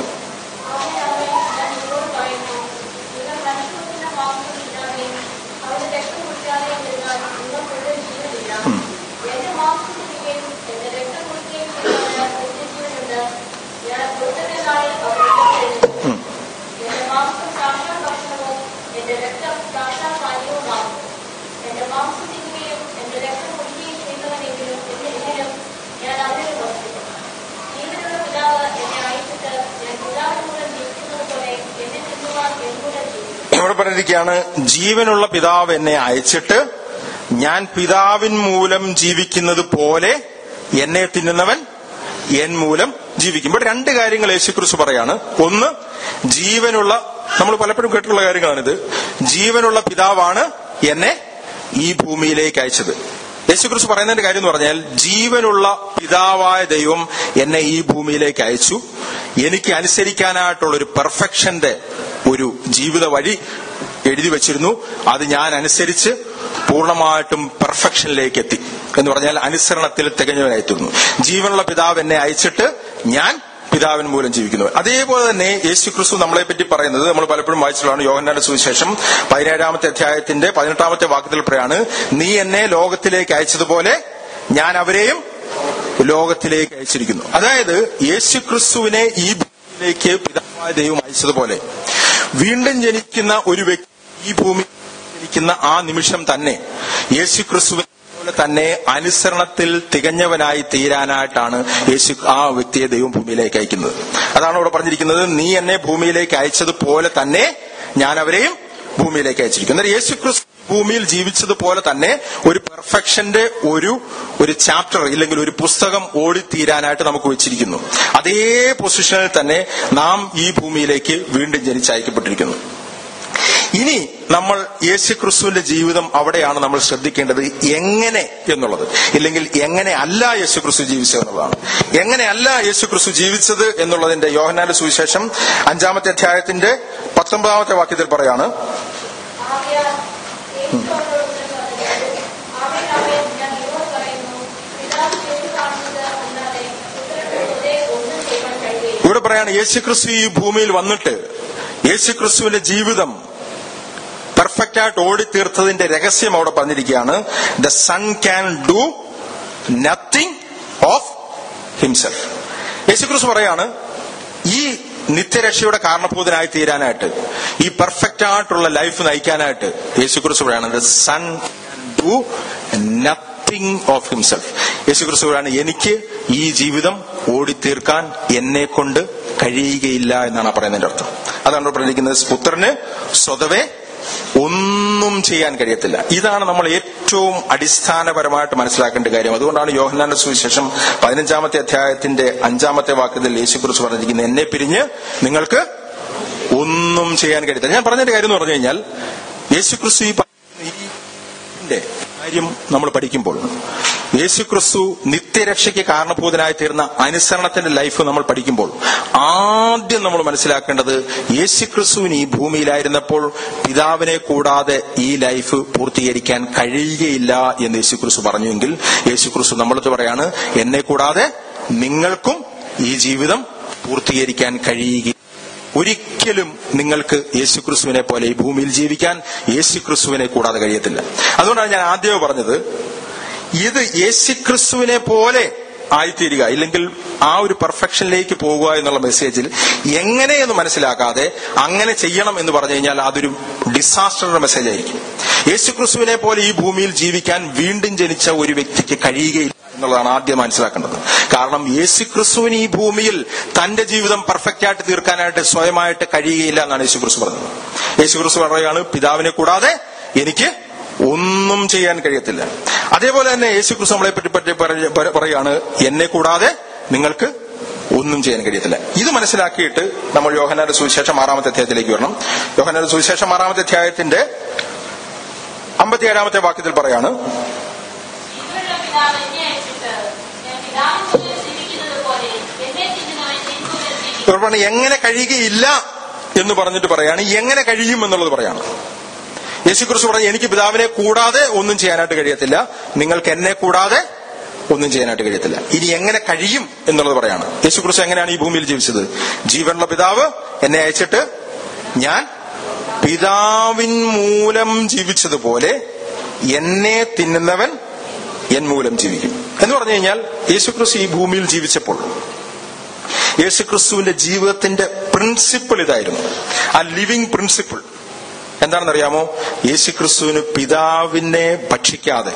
Speaker 4: ഞാൻ അവരെ വസിക്കും ജീവനുള്ള പിതാവ് എന്നെ അയച്ചിട്ട് ഞാൻ പിതാവിന് മൂലം ജീവിക്കുന്നത് പോലെ എന്നെ തിന്നുവാൻ എന്നൂടെ ചെയ്യും
Speaker 2: ഇവിടെ പറഞ്ഞിരിക്കുകയാണ് ജീവനുള്ള പിതാവ് എന്നെ അയച്ചിട്ട് ഞാൻ പിതാവിൻ മൂലം ജീവിക്കുന്നത് പോലെ എന്നെ തിന്നുന്നവൻ എൻ മൂലം ജീവിക്കും ഇവിടെ രണ്ട് കാര്യങ്ങൾ യേശുക്രിസ്തു പറയാണ് ഒന്ന് ജീവനുള്ള നമ്മൾ പലപ്പോഴും കേട്ടിട്ടുള്ള കാര്യങ്ങളാണിത് ജീവനുള്ള പിതാവാണ് എന്നെ ഈ ഭൂമിയിലേക്ക് അയച്ചത് യേശുക്രിസ്തു പറയുന്നതിന്റെ കാര്യം എന്ന് പറഞ്ഞാൽ ജീവനുള്ള പിതാവായ ദൈവം എന്നെ ഈ ഭൂമിയിലേക്ക് അയച്ചു എനിക്ക് അനുസരിക്കാനായിട്ടുള്ള ഒരു പെർഫെക്ഷന്റെ ഒരു ജീവിത വഴി എഴുതി വെച്ചിരുന്നു അത് ഞാൻ അനുസരിച്ച് പൂർണ്ണമായിട്ടും പെർഫെക്ഷനിലേക്ക് എത്തി എന്ന് പറഞ്ഞാൽ അനുസരണത്തിൽ തികഞ്ഞവനായി തീർന്നു ജീവനുള്ള പിതാവ് എന്നെ അയച്ചിട്ട് ഞാൻ പിതാവിൻ മൂലം ജീവിക്കുന്നു അതേപോലെ തന്നെ യേശു ക്രിസ്തു നമ്മളെ പറ്റി പറയുന്നത് നമ്മൾ പലപ്പോഴും വായിച്ചിട്ടുള്ളതാണ് യോഹന്നാന്റെ സുവിശേഷം പതിനേഴാമത്തെ അധ്യായത്തിന്റെ പതിനെട്ടാമത്തെ വാക്യത്തിൽ പറയാണ് നീ എന്നെ ലോകത്തിലേക്ക് അയച്ചതുപോലെ ഞാൻ അവരെയും ലോകത്തിലേക്ക് അയച്ചിരിക്കുന്നു അതായത് യേശു ക്രിസ്തുവിനെ ഈ ഭൂമിയിലേക്ക് പിതാവായ ദൈവം അയച്ചതുപോലെ വീണ്ടും ജനിക്കുന്ന ഒരു വ്യക്തി ഈ ഭൂമിയിൽ ജനിക്കുന്ന ആ നിമിഷം തന്നെ യേശു ക്രിസ്തുവിനെ പോലെ തന്നെ അനുസരണത്തിൽ തികഞ്ഞവനായി തീരാനായിട്ടാണ് യേശു ആ വ്യക്തിയെ ദൈവം ഭൂമിയിലേക്ക് അയക്കുന്നത് അതാണ് ഇവിടെ പറഞ്ഞിരിക്കുന്നത് നീ എന്നെ ഭൂമിയിലേക്ക് അയച്ചതുപോലെ തന്നെ ഞാൻ അവരെയും ഭൂമിയിലേക്ക് അയച്ചിരിക്കുന്നു എന്നാൽ യേശു ക്രിസ്തു ഭൂമിയിൽ ജീവിച്ചതുപോലെ തന്നെ ഒരു പെർഫെക്ഷന്റെ ഒരു ഒരു ചാപ്റ്റർ ഇല്ലെങ്കിൽ ഒരു പുസ്തകം ഓടിത്തീരാനായിട്ട് നമുക്ക് വെച്ചിരിക്കുന്നു അതേ പൊസിഷനിൽ തന്നെ നാം ഈ ഭൂമിയിലേക്ക് വീണ്ടും ജനിച്ചയക്കപ്പെട്ടിരിക്കുന്നു ഇനി നമ്മൾ യേശു ക്രിസ്തുവിന്റെ ജീവിതം അവിടെയാണ് നമ്മൾ ശ്രദ്ധിക്കേണ്ടത് എങ്ങനെ എന്നുള്ളത് ഇല്ലെങ്കിൽ എങ്ങനെ അല്ല യേശു ക്രിസ്തു ജീവിച്ചത് എന്നുള്ളതാണ് എങ്ങനെയല്ല യേശു ക്രിസ്തു ജീവിച്ചത് എന്നുള്ളതിന്റെ യോഹനാന്റെ സുവിശേഷം അഞ്ചാമത്തെ അധ്യായത്തിന്റെ പത്തൊമ്പതാമത്തെ വാക്യത്തിൽ പറയാണ്
Speaker 4: ആകയാൽ യേശു അവരോട് ഉത്തരം പറഞ്ഞത്, അവൻ അവൻ ഞാൻ നിങ്ങളോട് പറയുന്നു, പിതാവ് ചെയ്തു കാണുന്നത് അല്ലാതെ പുത്രന് വെറുതെ ഒന്നും ചെയ്യാൻ കഴിയുകയില്ല.
Speaker 2: ഇവിടെ പറയാണ് യേശു ക്രിസ്തു ഈ ഭൂമിയിൽ വന്നിട്ട് യേശു ക്രിസ്തുവിന്റെ ജീവിതം പെർഫെക്റ്റ് ആയിട്ട് ഓടിത്തീർത്തതിന്റെ രഹസ്യം അവിടെ പറഞ്ഞിരിക്കുകയാണ് the son can do nothing of himself യേശു ക്രിസ്തു പറയാണ് ഈ നിത്യരക്ഷയുടെ കാരണഭൂതനായി തീരാനായിട്ട് ഈ പെർഫെക്റ്റ് ആയിട്ടുള്ള ലൈഫ് നയിക്കാനായിട്ട് യേശുക്രിസ്തു പറയുന്നത് son do nothing of himself യേശുക്രിസ്തു പറയാണ് എനിക്ക് ഈ ജീവിതം ഓടിത്തീർക്കാൻ എന്നെ കൊണ്ട് കഴിയുകയില്ല എന്നാണ് ആ പറയുന്നതിന്റെ അർത്ഥം അതാണ് ഇവിടെ പറഞ്ഞിരിക്കുന്നത് പുത്രന് സ്വതവേ ഒന്നും ചെയ്യാൻ കഴിയത്തില്ല ഇതാണ് നമ്മൾ ഏറ്റവും അടിസ്ഥാനപരമായിട്ട് മനസ്സിലാക്കേണ്ട കാര്യം അതുകൊണ്ടാണ് യോഹന്നാന്റെ സുവിശേഷം പതിനഞ്ചാമത്തെ അധ്യായത്തിന്റെ അഞ്ചാമത്തെ വാക്യത്തിൽ യേശുക്കുറിച്ച് പറഞ്ഞിരിക്കുന്നത് എന്നെ പിരിഞ്ഞ് നിങ്ങൾക്ക് ഒന്നും ചെയ്യാൻ കഴിയത്തില്ല ഞാൻ പറഞ്ഞതിന്റെ കാര്യം എന്ന് പറഞ്ഞു കഴിഞ്ഞാൽ യേശുക്രിസ്തു ഈ പറയുന്ന ഈ ന്റെ കാര്യം നമ്മൾ പഠിക്കുമ്പോൾ യേശുക്രിസ്തു നിത്യരക്ഷയ്ക്ക് കാരണഭൂതനായി തീർന്ന അനുസരണത്തിന്റെ ലൈഫ് നമ്മൾ പഠിക്കുമ്പോൾ ആദ്യം നമ്മൾ മനസ്സിലാക്കേണ്ടത് യേശുക്രിസ്തുവിന് ഈ ഭൂമിയിലായിരുന്നപ്പോൾ പിതാവിനെ കൂടാതെ ഈ ലൈഫ് പൂർത്തീകരിക്കാൻ കഴിയുകയില്ല എന്ന് യേശുക്രിസ്തു പറഞ്ഞുവെങ്കിൽ യേശുക്രിസ്തു നമ്മളത് പറയാണ് എന്നെ കൂടാതെ നിങ്ങൾക്കും ഈ ജീവിതം പൂർത്തീകരിക്കാൻ കഴിയുക ഒരിക്കലും നിങ്ങൾക്ക് യേശുക്രിസ്തുവിനെ പോലെ ഈ ഭൂമിയിൽ ജീവിക്കാൻ യേശുക്രിസ്തുവിനെ കൂടാതെ കഴിയത്തില്ല അതുകൊണ്ടാണ് ഞാൻ ആദ്യമേ പറഞ്ഞത് ഇത് യേശുക്രിസ്തുവിനെ പോലെ ആയിത്തീരുക ഇല്ലെങ്കിൽ ആ ഒരു പെർഫെക്ഷനിലേക്ക് പോകുക എന്നുള്ള മെസ്സേജിൽ എങ്ങനെയെന്ന് മനസ്സിലാക്കാതെ അങ്ങനെ ചെയ്യണം എന്ന് പറഞ്ഞു കഴിഞ്ഞാൽ അതൊരു ഡിസാസ്റ്ററുടെ മെസ്സേജ് ആയിരിക്കും യേശുക്രിസ്തുവിനെ പോലെ ഈ ഭൂമിയിൽ ജീവിക്കാൻ വീണ്ടും ജനിച്ച ഒരു വ്യക്തിക്ക് കഴിയുകയില്ല എന്നുള്ളതാണ് ആദ്യം മനസ്സിലാക്കേണ്ടത് കാരണം യേശുക്രിസ്തുവിന് ഈ ഭൂമിയിൽ തന്റെ ജീവിതം പെർഫെക്റ്റ് ആയിട്ട് തീർക്കാനായിട്ട് സ്വയമായിട്ട് കഴിയുകയില്ല എന്നാണ് യേശുക്രിസ്തു പറഞ്ഞത് യേശുക്രിസ്തു പറയുകയാണ് പിതാവിനെ കൂടാതെ എനിക്ക് ഒന്നും ചെയ്യാൻ കഴിയത്തില്ല അതേപോലെ തന്നെ യേശുക്രിസ്തു നമ്മളെ പറ്റി പറ്റി പറയ- പറ- പറയാണ് എന്നെ കൂടാതെ നിങ്ങൾക്ക് ഒന്നും ചെയ്യാൻ കഴിയത്തില്ല ഇത് മനസ്സിലാക്കിയിട്ട് നമ്മൾ യോഹനാന്റെ സുവിശേഷം ആറാമത്തെ അധ്യായത്തിലേക്ക് വരണം യോഹനാന്റെ സുവിശേഷം ആറാമത്തെ അധ്യായത്തിന്റെ അമ്പത്തിയേഴാമത്തെ വാക്യത്തിൽ പറയാണ്
Speaker 4: ഇവരുടെ പിതാവ് എന്നെ അയച്ചിട്ട് ഞാൻ പിതാവിനെ ജീവിക്കുന്നത് പോലെ എന്നെ തിന്നുന്നവൻ തിന്നുന്നത് ജീവിക്കും
Speaker 2: ഇവർ പറഞ്ഞു എങ്ങനെ കഴിയുകയില്ല എന്ന് പറഞ്ഞിട്ട് പറയാണ് എങ്ങനെ കഴിയും എന്നുള്ളത് പറയാണ് യേശുക്രിസ്തു പറഞ്ഞു എനിക്ക് പിതാവിനെ കൂടാതെ ഒന്നും ചെയ്യാനായിട്ട് കഴിയത്തില്ല നിങ്ങൾക്ക് എന്നെ കൂടാതെ ഒന്നും ചെയ്യാനായിട്ട് കഴിയത്തില്ല ഇനി എങ്ങനെ കഴിയും എന്നുള്ളത് പറയാണ് യേശുക്രിസ്തു എങ്ങനെയാണ് ഈ ഭൂമിയിൽ ജീവിച്ചത് ജീവനുള്ള പിതാവ് എന്നെ അയച്ചിട്ട് ഞാൻ പിതാവിൻ മൂലം ജീവിച്ചതുപോലെ എന്നെ തിന്നുന്നവൻ എൻ മൂലം ജീവിക്കും എന്ന് പറഞ്ഞു കഴിഞ്ഞാൽ യേശുക്രിസ്തു ഈ ഭൂമിയിൽ ജീവിച്ചപ്പോൾ യേശുക്രിസ്തുവിന്റെ ജീവിതത്തിന്റെ പ്രിൻസിപ്പിൾ ഇതായിരുന്നു ആ ലിവിങ് പ്രിൻസിപ്പിൾ എന്താണെന്നറിയാമോ യേശുക്രിസ്തുവിന് പിതാവിനെ ഭക്ഷിക്കാതെ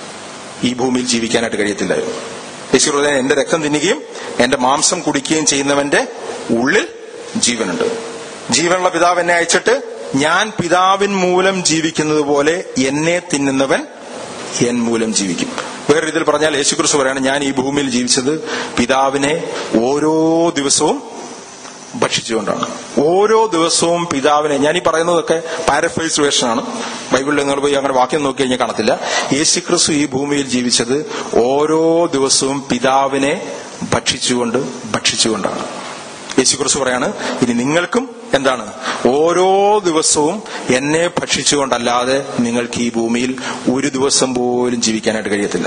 Speaker 2: ഈ ഭൂമിയിൽ ജീവിക്കാനായിട്ട് കഴിയത്തില്ലായിരുന്നു യേശു എന്റെ രക്തം തിന്നുകയും എന്റെ മാംസം കുടിക്കുകയും ചെയ്യുന്നവന്റെ ഉള്ളിൽ ജീവനുണ്ട് ജീവനുള്ള പിതാവ് എന്നെ അയച്ചിട്ട് ഞാൻ പിതാവിൻ മൂലം ജീവിക്കുന്നത് പോലെ എന്നെ തിന്നുന്നവൻ എൻ മൂലം ജീവിക്കും വേറെ ഇതിൽ പറഞ്ഞാൽ യേശുക്രിസ്തു പറയാണ് ഞാൻ ഈ ഭൂമിയിൽ ജീവിച്ചത് പിതാവിനെ ഓരോ ദിവസവും ഭക്ഷിച്ചുകൊണ്ടാണ് ഓരോ ദിവസവും പിതാവിനെ ഞാൻ ഈ പറയുന്നതൊക്കെ പാരഫൈസ് വേർഷനാണ് ബൈബിളിൽ നിങ്ങൾ പോയി അങ്ങനെ വാക്യം നോക്കി കഴിഞ്ഞാൽ കാണത്തില്ല യേശുക്രിസ്തു ഈ ഭൂമിയിൽ ജീവിച്ചത് ഓരോ ദിവസവും പിതാവിനെ ഭക്ഷിച്ചുകൊണ്ട് ഭക്ഷിച്ചുകൊണ്ടാണ് യേശുക്രിസ്തു പറയാണ് ഇനി നിങ്ങൾക്കും എന്താണ് ഓരോ ദിവസവും എന്നെ ഭക്ഷിച്ചുകൊണ്ടല്ലാതെ നിങ്ങൾക്ക് ഈ ഭൂമിയിൽ ഒരു ദിവസം പോലും ജീവിക്കാനായിട്ട് കഴിയത്തില്ല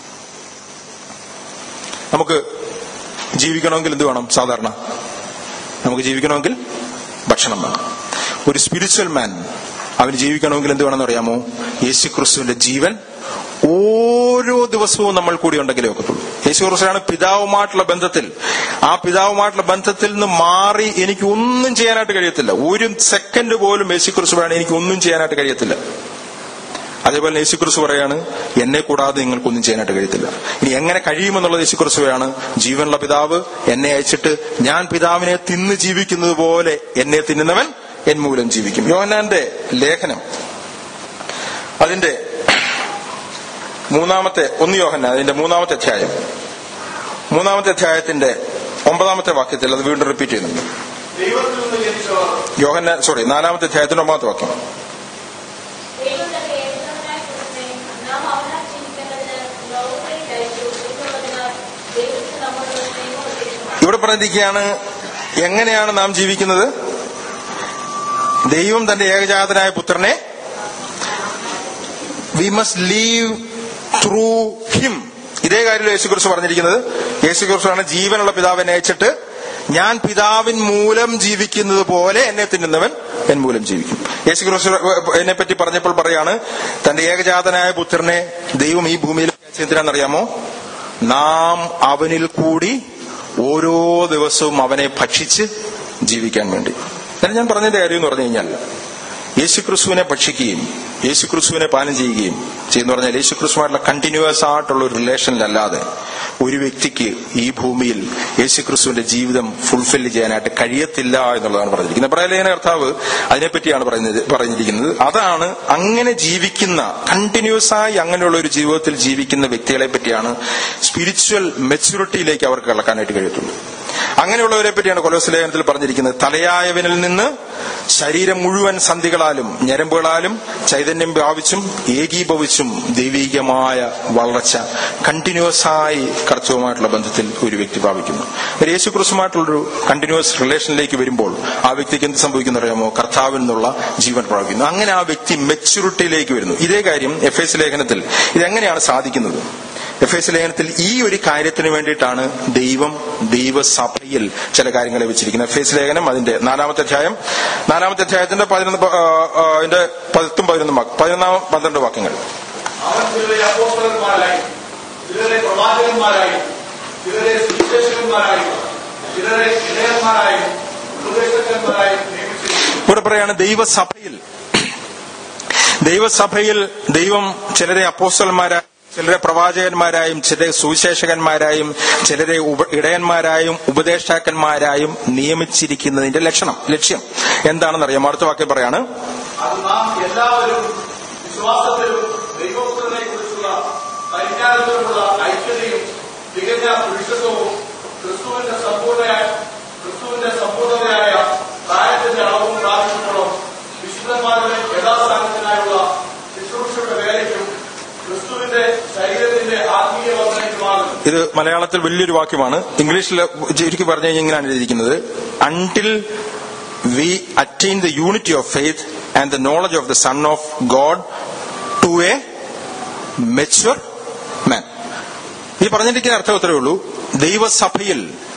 Speaker 2: നമുക്ക് ജീവിക്കണമെങ്കിൽ എന്ത് വേണം സാധാരണ നമുക്ക് ജീവിക്കണമെങ്കിൽ ഭക്ഷണം വേണം ഒരു സ്പിരിച്വൽ മാൻ അവന് ജീവിക്കണമെങ്കിൽ എന്ത് വേണമെന്ന് അറിയാമോ യേശു ക്രിസ്തുവിന്റെ ജീവൻ ഓരോ ദിവസവും നമ്മൾ കൂടി ഉണ്ടെങ്കിലേ ഒക്കത്തുള്ളൂ യേശു ക്രിസ്തുവാണ് പിതാവുമായിട്ടുള്ള ബന്ധത്തിൽ ആ പിതാവുമായിട്ടുള്ള ബന്ധത്തിൽ നിന്ന് മാറി എനിക്ക് ഒന്നും ചെയ്യാനായിട്ട് കഴിയത്തില്ല ഒരു സെക്കൻഡ് പോലും യേശു ക്രിസ്തുവാണ് എനിക്ക് ഒന്നും ചെയ്യാനായിട്ട് കഴിയത്തില്ല അതേപോലെ യേശുക്രിസ്തു പറയാണ് എന്നെ കൂടാതെ നിങ്ങൾക്കൊന്നും ചെയ്യാനായിട്ട് കഴിയത്തില്ല ഇനി എങ്ങനെ കഴിയുമെന്നുള്ളത് യേശുക്രിസ്തുവാണ് ജീവനുള്ള പിതാവ് എന്നെ അയച്ചിട്ട് ഞാൻ പിതാവിനെ തിന്ന് ജീവിക്കുന്നത് പോലെ എന്നെ തിന്നുന്നവൻ എൻ മൂലം ജീവിക്കും യോഹന്നാന്റെ ലേഖനം അതിന്റെ മൂന്നാമത്തെ ഒന്ന് യോഹന്ന അതിന്റെ മൂന്നാമത്തെ അധ്യായം മൂന്നാമത്തെ അധ്യായത്തിന്റെ ഒമ്പതാമത്തെ വാക്യത്തിൽ അത് വീണ്ടും റിപ്പീറ്റ് ചെയ്യുന്നുണ്ട്
Speaker 3: ദൈവത്തിൽ നിന്ന് ജനിച്ചവർ
Speaker 2: യോഹന്ന സോറി നാലാമത്തെ അധ്യായത്തിന്റെ ഒമ്പതാമത്തെ വാക്യം
Speaker 4: ദൈവം തന്റെ ഏകനായ പുത്രനെ നാം അവനാൽ ജീവിക്കേണ്ടത് ലോകത്തിലേക്ക് അയച്ചു എന്നുള്ളതിനാൽ ദൈവത്തിന് നമ്മളോട് നിയമോപദേശം
Speaker 2: ഇവിടെ പറഞ്ഞിരിക്കുകയാണ് എങ്ങനെയാണ് നാം ജീവിക്കുന്നത് ദൈവം തന്റെ ഏകജാതനായ പുത്രനെ we must live through him ഇതേ കാര്യത്തിൽ യേശുക്കുറിച്ച് പറഞ്ഞിരിക്കുന്നത് യേശുക്കുറിച്ചാണ് ജീവനുള്ള പിതാവിനെ അയച്ചിട്ട് ഞാൻ പിതാവിൻ മൂലം ജീവിക്കുന്നത് പോലെ എന്നെ തിന്നുന്നവൻ എൻ മൂലം ജീവിക്കും യേശുക്രിസ്തു എന്നെ പറ്റി പറഞ്ഞപ്പോൾ പറയാണ് തന്റെ ഏകജാതനായ പുത്രനെ ദൈവം ഈ ഭൂമിയിൽ എന്തിനാണെന്നറിയാമോ നാം അവനിൽ കൂടി ഓരോ ദിവസവും അവനെ ഭക്ഷിച്ച് ജീവിക്കാൻ വേണ്ടി എന്നാൽ ഞാൻ പറഞ്ഞതിന്റെ കാര്യം എന്ന് പറഞ്ഞു കഴിഞ്ഞാൽ യേശുക്രിസ്തുവിനെ ഭക്ഷിക്കുകയും യേശുക്രിസ്തുവിനെ പാനം ചെയ്യുകയും ചെയ്യുന്ന പറഞ്ഞാൽ യേശുക്രിസ്തുമായിട്ടുള്ള കണ്ടിന്യൂസ് ആയിട്ടുള്ള ഒരു റിലേഷനിലല്ലാതെ ഒരു വ്യക്തിക്ക് ഈ ഭൂമിയിൽ യേശുക്രിസ്തുവിന്റെ ജീവിതം ഫുൾഫിൽ ചെയ്യാനായിട്ട് കഴിയത്തില്ല എന്നുള്ളതാണ് പറഞ്ഞിരിക്കുന്നത് പ്രളയലേഖന കർത്താവ് അതിനെപ്പറ്റിയാണ് പറയുന്നത് പറഞ്ഞിരിക്കുന്നത് അതാണ് അങ്ങനെ ജീവിക്കുന്ന കണ്ടിന്യൂസ് ആയി അങ്ങനെയുള്ള ഒരു ജീവിതത്തിൽ ജീവിക്കുന്ന വ്യക്തികളെ പറ്റിയാണ് സ്പിരിച്വൽ മെച്യൂരിറ്റിയിലേക്ക് അവർക്ക് കടക്കാനായിട്ട് കഴിയത്തുള്ളൂ അങ്ങനെയുള്ളവരെ പറ്റിയാണ് കൊലോസ് ലേഖനത്തിൽ പറഞ്ഞിരിക്കുന്നത് തലയായവനിൽ നിന്ന് ശരീരം മുഴുവൻ സന്ധികളാലും ഞരമ്പുകളാലും ചൈതന്യം പ്രാപിച്ചും ഏകീഭവിച്ചും ദൈവികമായ വളർച്ച കണ്ടിന്യൂസ് ആയി കർച്ചവുമായിട്ടുള്ള ബന്ധത്തിൽ ഒരു വ്യക്തി പ്രാപിക്കുന്നു ഒരു യേശുക്രിസ്തുമായിട്ടുള്ളൊരു കണ്ടിന്യൂസ് റിലേഷനിലേക്ക് വരുമ്പോൾ ആ വ്യക്തിക്ക് എന്ത് സംഭവിക്കുന്നു അറിയാമോ കർത്താവിൽ നിന്നുള്ള ജീവൻ പ്രാപിക്കുന്നു അങ്ങനെ ആ വ്യക്തി മെച്യൂരിറ്റിയിലേക്ക് വരുന്നു ഇതേ കാര്യം എഫ് എസ് ലേഖനത്തിൽ ഇതെങ്ങനെയാണ് സാധിക്കുന്നത് എഫ് എസ് ലേഖനത്തിൽ ഈ ഒരു കാര്യത്തിന് വേണ്ടിയിട്ടാണ് ദൈവം ദൈവസഭയിൽ ചില കാര്യങ്ങളെ വെച്ചിരിക്കുന്നത് എഫ് എസ് ലേഖനം അതിന്റെ നാലാമത്തെ അധ്യായം നാലാമത്തെ അധ്യായത്തിന്റെ പതിനൊന്ന് പ- ആ, ആ, അതിന്റെ പത്തും പതിനൊന്നും വാക്ക് പതിനൊന്നാം പന്ത്രണ്ട് വാക്യങ്ങൾ
Speaker 3: അവൻ ചിലരെ അപ്പോസ്തലന്മാരായി ചിലരെ പ്രവാചകന്മാരായി ചിലരെ സുവിശേഷകന്മാരായി ചിലരെ ഇടയന്മാരായി ഉപദേശകന്മാരായി നിയമിച്ചിരിക്കുന്നു
Speaker 2: ഇവിടെ പറയാണ് ദൈവസഭയിൽ ദൈവസഭയിൽ ദൈവം ചിലരെ അപ്പോസ്റ്റലന്മാരായും ചിലരെ പ്രവാചകന്മാരായും ചിലരെ സുവിശേഷകന്മാരായും ചിലരെ ഉപ ഇടയന്മാരായും ഉപദേഷ്ടാക്കന്മാരായും നിയമിച്ചിരിക്കുന്നതിന്റെ ലക്ഷണം ലക്ഷ്യം എന്താണെന്നറിയാം അടുത്ത വാക്യം പറയാണ്
Speaker 3: അത് നാം എല്ലാവരും വിശ്വാസത്തിലും ദൈവപുത്രനെ കുറിച്ചുള്ള പരിജ്ഞാനത്തിലുമുള്ള ഐക്യതയും തികഞ്ഞ പുരുഷത്വവും ക്രിസ്തുവിന്റെ സമ്പൂർണ്ണയായ ക്രിസ്തുവിന്റെ സമ്പൂർണ്ണതയായ പ്രായത്തിന്റെ അളവും പ്രാപിക്കുമ്പോഴും വിശുദ്ധന്മാരുടെ യഥാസ്ഥാനത്തിനായുള്ള ശുശ്രൂഷയുടെ വേലയ്ക്കും ക്രിസ്തുവിന്റെ ശരീരത്തിന്റെ ആത്മീയ വർധനയ്ക്കുമാകുന്നു
Speaker 2: ഇത് മലയാളത്തിൽ വലിയൊരു വാക്യമാണ് ഇംഗ്ലീഷിൽ ശരിക്കും പറഞ്ഞു കഴിഞ്ഞാൽ ഇങ്ങനെയാണ് എഴുതിയിരിക്കുന്നത് until we attain the unity of faith and the knowledge of the son of God to a mature man ഈ പറഞ്ഞിരിക്കുന്ന അർത്ഥം അത്രേ ഉള്ളൂ ദൈവസഭയിൽ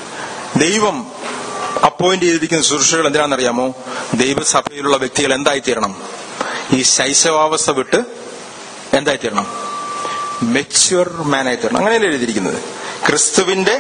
Speaker 2: ദൈവം അപ്പോയിന്റ് ചെയ്തിരിക്കുന്ന ശുശ്രൂഷകൾ എന്തിനാണെന്നറിയാമോ ദൈവസഭയിലുള്ള വ്യക്തികൾ എന്തായിത്തീരണം ഈ ശൈശവാവസ്ഥ വിട്ട് എന്തായിത്തീരണം മെച്യൂർ മാൻ ആയി തീരണം അങ്ങനെയല്ലേ എഴുതിയിരിക്കുന്നത് ക്രിസ്തുവിന്റെ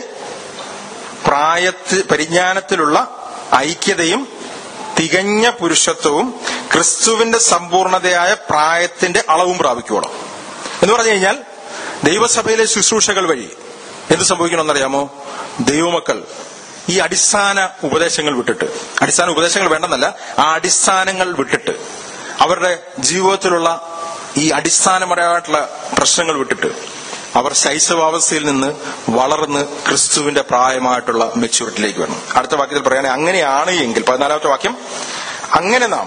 Speaker 2: പ്രായത്ത് പരിജ്ഞാനത്തിലുള്ള ഐക്യതയും തികഞ്ഞ പുരുഷത്വവും ക്രിസ്തുവിന്റെ സമ്പൂർണതയായ പ്രായത്തിന്റെ അളവും പ്രാപിക്കുവോളം എന്ന് പറഞ്ഞു കഴിഞ്ഞാൽ ദൈവസഭയിലെ ശുശ്രൂഷകൾ വഴി എന്ത് സംഭവിക്കണമെന്നറിയാമോ ദൈവമക്കൾ ഈ അടിസ്ഥാന ഉപദേശങ്ങൾ വിട്ടിട്ട് അടിസ്ഥാന ഉപദേശങ്ങൾ വേണ്ടെന്നല്ല ആ അടിസ്ഥാനങ്ങൾ വിട്ടിട്ട് അവരുടെ ജീവിതത്തിലുള്ള ഈ അടിസ്ഥാനപരമായിട്ടുള്ള പ്രശ്നങ്ങൾ വിട്ടിട്ട് അവർ ശൈശവാവസ്ഥയിൽ നിന്ന് വളർന്ന് ക്രിസ്തുവിന്റെ പ്രായമായിട്ടുള്ള മെച്യൂരിറ്റിയിലേക്ക് വരണം അടുത്ത വാക്യത്തിൽ പറയുകയാണെങ്കിൽ അങ്ങനെയാണ് എങ്കിൽ പതിനാലാമത്തെ വാക്യം അങ്ങനെ നാം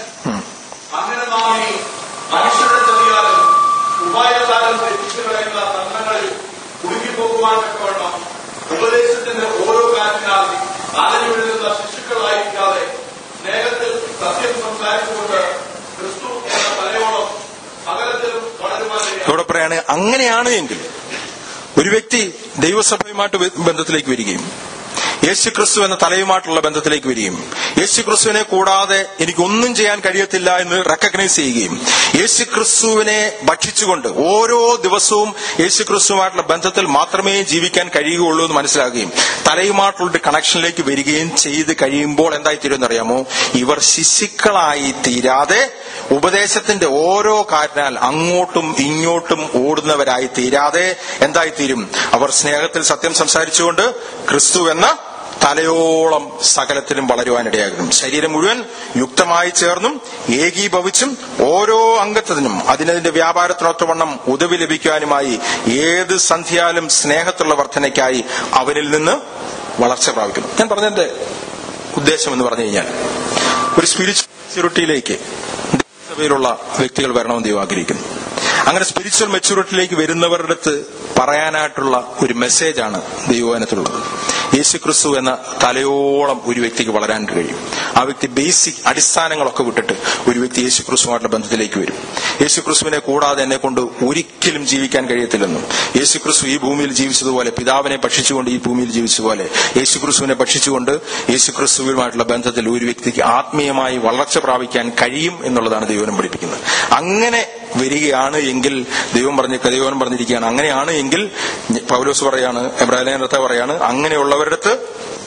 Speaker 3: അങ്ങനെ നാം ഈ മനുഷ്യരുടെ ചതിയാലും ഉപായത്താലും തെറ്റിച്ചു കളയുന്ന തന്ത്രങ്ങളിൽ കുടുങ്ങിപ്പോകുവാൻ തക്കവണ്ണം ഉപദേശത്തിന്റെ ഓരോ കാറ്റിനാൽ അലഞ്ഞു വീഴുന്ന ശിശുക്കളായിരിക്കാതെ സ്നേഹത്തിൽ സത്യം സംസാരിച്ചുകൊണ്ട് ക്രിസ്തു എന്ന തലയോളം സകലത്തിലും വളരുവാനിടയായി
Speaker 2: ഇവിടെ പറയാണ് അങ്ങനെയാണ് എങ്കിൽ ഒരു വ്യക്തി ദൈവസഭയുമായിട്ട് ബ- ബന്ധത്തിലേക്ക് വരികയും യേശു ക്രിസ്തു എന്ന തലയുമായിട്ടുള്ള ബന്ധത്തിലേക്ക് വരികയും യേശു ക്രിസ്തുവിനെ കൂടാതെ എനിക്കൊന്നും ചെയ്യാൻ കഴിയത്തില്ല എന്ന് റെക്കഗ്നൈസ് ചെയ്യുകയും യേശു ക്രിസ്തുവിനെ ഭക്ഷിച്ചുകൊണ്ട് ഓരോ ദിവസവും യേശു ക്രിസ്തുവുമായിട്ടുള്ള ബന്ധത്തിൽ മാത്രമേ ജീവിക്കാൻ കഴിയുകയുള്ളൂ എന്ന് മനസ്സിലാക്കുകയും തലയുമായിട്ടുള്ള ഒരു കണക്ഷനിലേക്ക് വരികയും ചെയ്ത് കഴിയുമ്പോൾ എന്തായിത്തീരുമെന്ന് അറിയാമോ ഇവർ ശിശുക്കളായി തീരാതെ ഉപദേശത്തിന്റെ ഓരോ കാരണാൽ അങ്ങോട്ടും ഇങ്ങോട്ടും ഓടുന്നവരായി തീരാതെ എന്തായിത്തീരും അവർ സ്നേഹത്തിൽ സത്യം സംസാരിച്ചുകൊണ്ട് ക്രിസ്തു എന്ന തലയോളം സകലത്തിലും വളരുവാനിടയാകും ശരീരം മുഴുവൻ യുക്തമായി ചേർന്നും ഏകീഭവിച്ചും ഓരോ അംഗത്തിനും അതിനതിന്റെ വ്യാപാരത്തിനൊത്തവണ്ണം ഉദവി ലഭിക്കുവാനുമായി ഏത് സന്ധ്യാലും സ്നേഹത്തുള്ള വർധനയ്ക്കായി അവനിൽ നിന്ന് വളർച്ച പ്രാപിക്കുന്നു ഞാൻ പറഞ്ഞതിന്റെ ഉദ്ദേശം എന്ന് പറഞ്ഞു കഴിഞ്ഞാൽ ഒരു സ്പിരിച്വൽ മെച്യൂരിറ്റിയിലേക്ക് സഭയിലുള്ള വ്യക്തികൾ വരണമെന്ന് ദൈവം ആഗ്രഹിക്കുന്നു അങ്ങനെ സ്പിരിച്വൽ മെച്യൂരിറ്റിയിലേക്ക് വരുന്നവരുടെ അടുത്ത് പറയാനായിട്ടുള്ള ഒരു മെസ്സേജാണ് ദൈവവചനത്തിലുള്ളത് യേശു ക്രിസ്തു എന്ന തലയോളം ഒരു വ്യക്തിക്ക് വളരാൻ കഴിയും ആ വ്യക്തി ബേസിക് അടിസ്ഥാനങ്ങളൊക്കെ വിട്ടിട്ട് ഒരു വ്യക്തി യേശു ക്രിസ്തുമായിട്ടുള്ള ബന്ധത്തിലേക്ക് വരും യേശു ക്രിസ്തുവിനെ കൂടാതെ എന്നെ കൊണ്ട് ഒരിക്കലും ജീവിക്കാൻ കഴിയത്തില്ലെന്നും യേശു ക്രിസ്തു ഈ ഭൂമിയിൽ ജീവിച്ചതുപോലെ പിതാവിനെ ഭക്ഷിച്ചുകൊണ്ട് ഈ ഭൂമിയിൽ ജീവിച്ചതുപോലെ യേശു ക്രിസ്തുവിനെ ഭക്ഷിച്ചുകൊണ്ട് യേശു ക്രിസ്തുവുമായിട്ടുള്ള ബന്ധത്തിൽ ഒരു വ്യക്തിക്ക് ആത്മീയമായി വളർച്ച പ്രാപിക്കാൻ കഴിയും എന്നുള്ളതാണ് ദൈവനം പഠിപ്പിക്കുന്നത് അങ്ങനെ വരികയാണ് എങ്കിൽ ദൈവം പറഞ്ഞ ദൈവം പറഞ്ഞിരിക്കുകയാണ് അങ്ങനെയാണ് എങ്കിൽ പൗലോസ് പറയാണ് എബ്രാഹിം പറയാണ് അങ്ങനെയുള്ളവരുടെ അടുത്ത്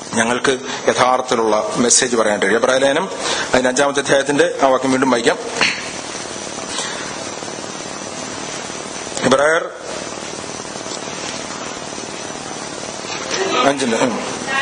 Speaker 2: ഞങ്ങൾക്ക് യഥാർത്ഥത്തിലുള്ള മെസ്സേജ് പറയാനായിട്ട് കഴിയും എബ്രാഹിലേനം അതിന് അഞ്ചാമത്തെ അധ്യായത്തിന്റെ ആ വാക്യം വീണ്ടും വായിക്കാം എബ്രായർ അഞ്ചിന്റെ ഉം.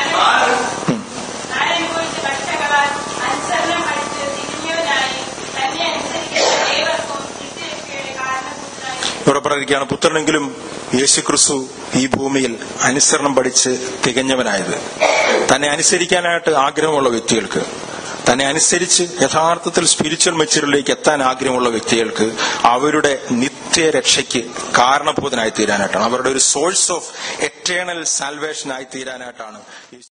Speaker 5: ആരനുഭവിച്ച കഷ്ടങ്ങളാൽ അനുസരണം പഠിച്ച് തിരിഞ്ഞവനായി തന്നെ അനുസരിക്കുന്ന ഏവർക്കും നിത്യരക്ഷയുടെ കാരണഭൂതനായി
Speaker 2: ഇവിടെ പറഞ്ഞിരിക്കുകയാണ് പുത്രനെങ്കിലും യേശുക്രിസ്തു ഈ ഭൂമിയിൽ അനുസരണം പഠിച്ച് തികഞ്ഞവനായത് തന്നെ അനുസരിക്കാനായിട്ട് ആഗ്രഹമുള്ള വ്യക്തികൾക്ക് തന്നെ അനുസരിച്ച് യഥാർത്ഥത്തിൽ സ്പിരിച്വൽ മെച്ചൂരിലേക്ക് എത്താൻ ആഗ്രഹമുള്ള വ്യക്തികൾക്ക് അവരുടെ നിത്യരക്ഷയ്ക്ക് കാരണഭൂതനായി തീരാനായിട്ടാണ് അവരുടെ ഒരു സോഴ്സ് ഓഫ് എറ്റേണൽ സാൽവേഷൻ ആയി തീരാനായിട്ടാണ് ഈ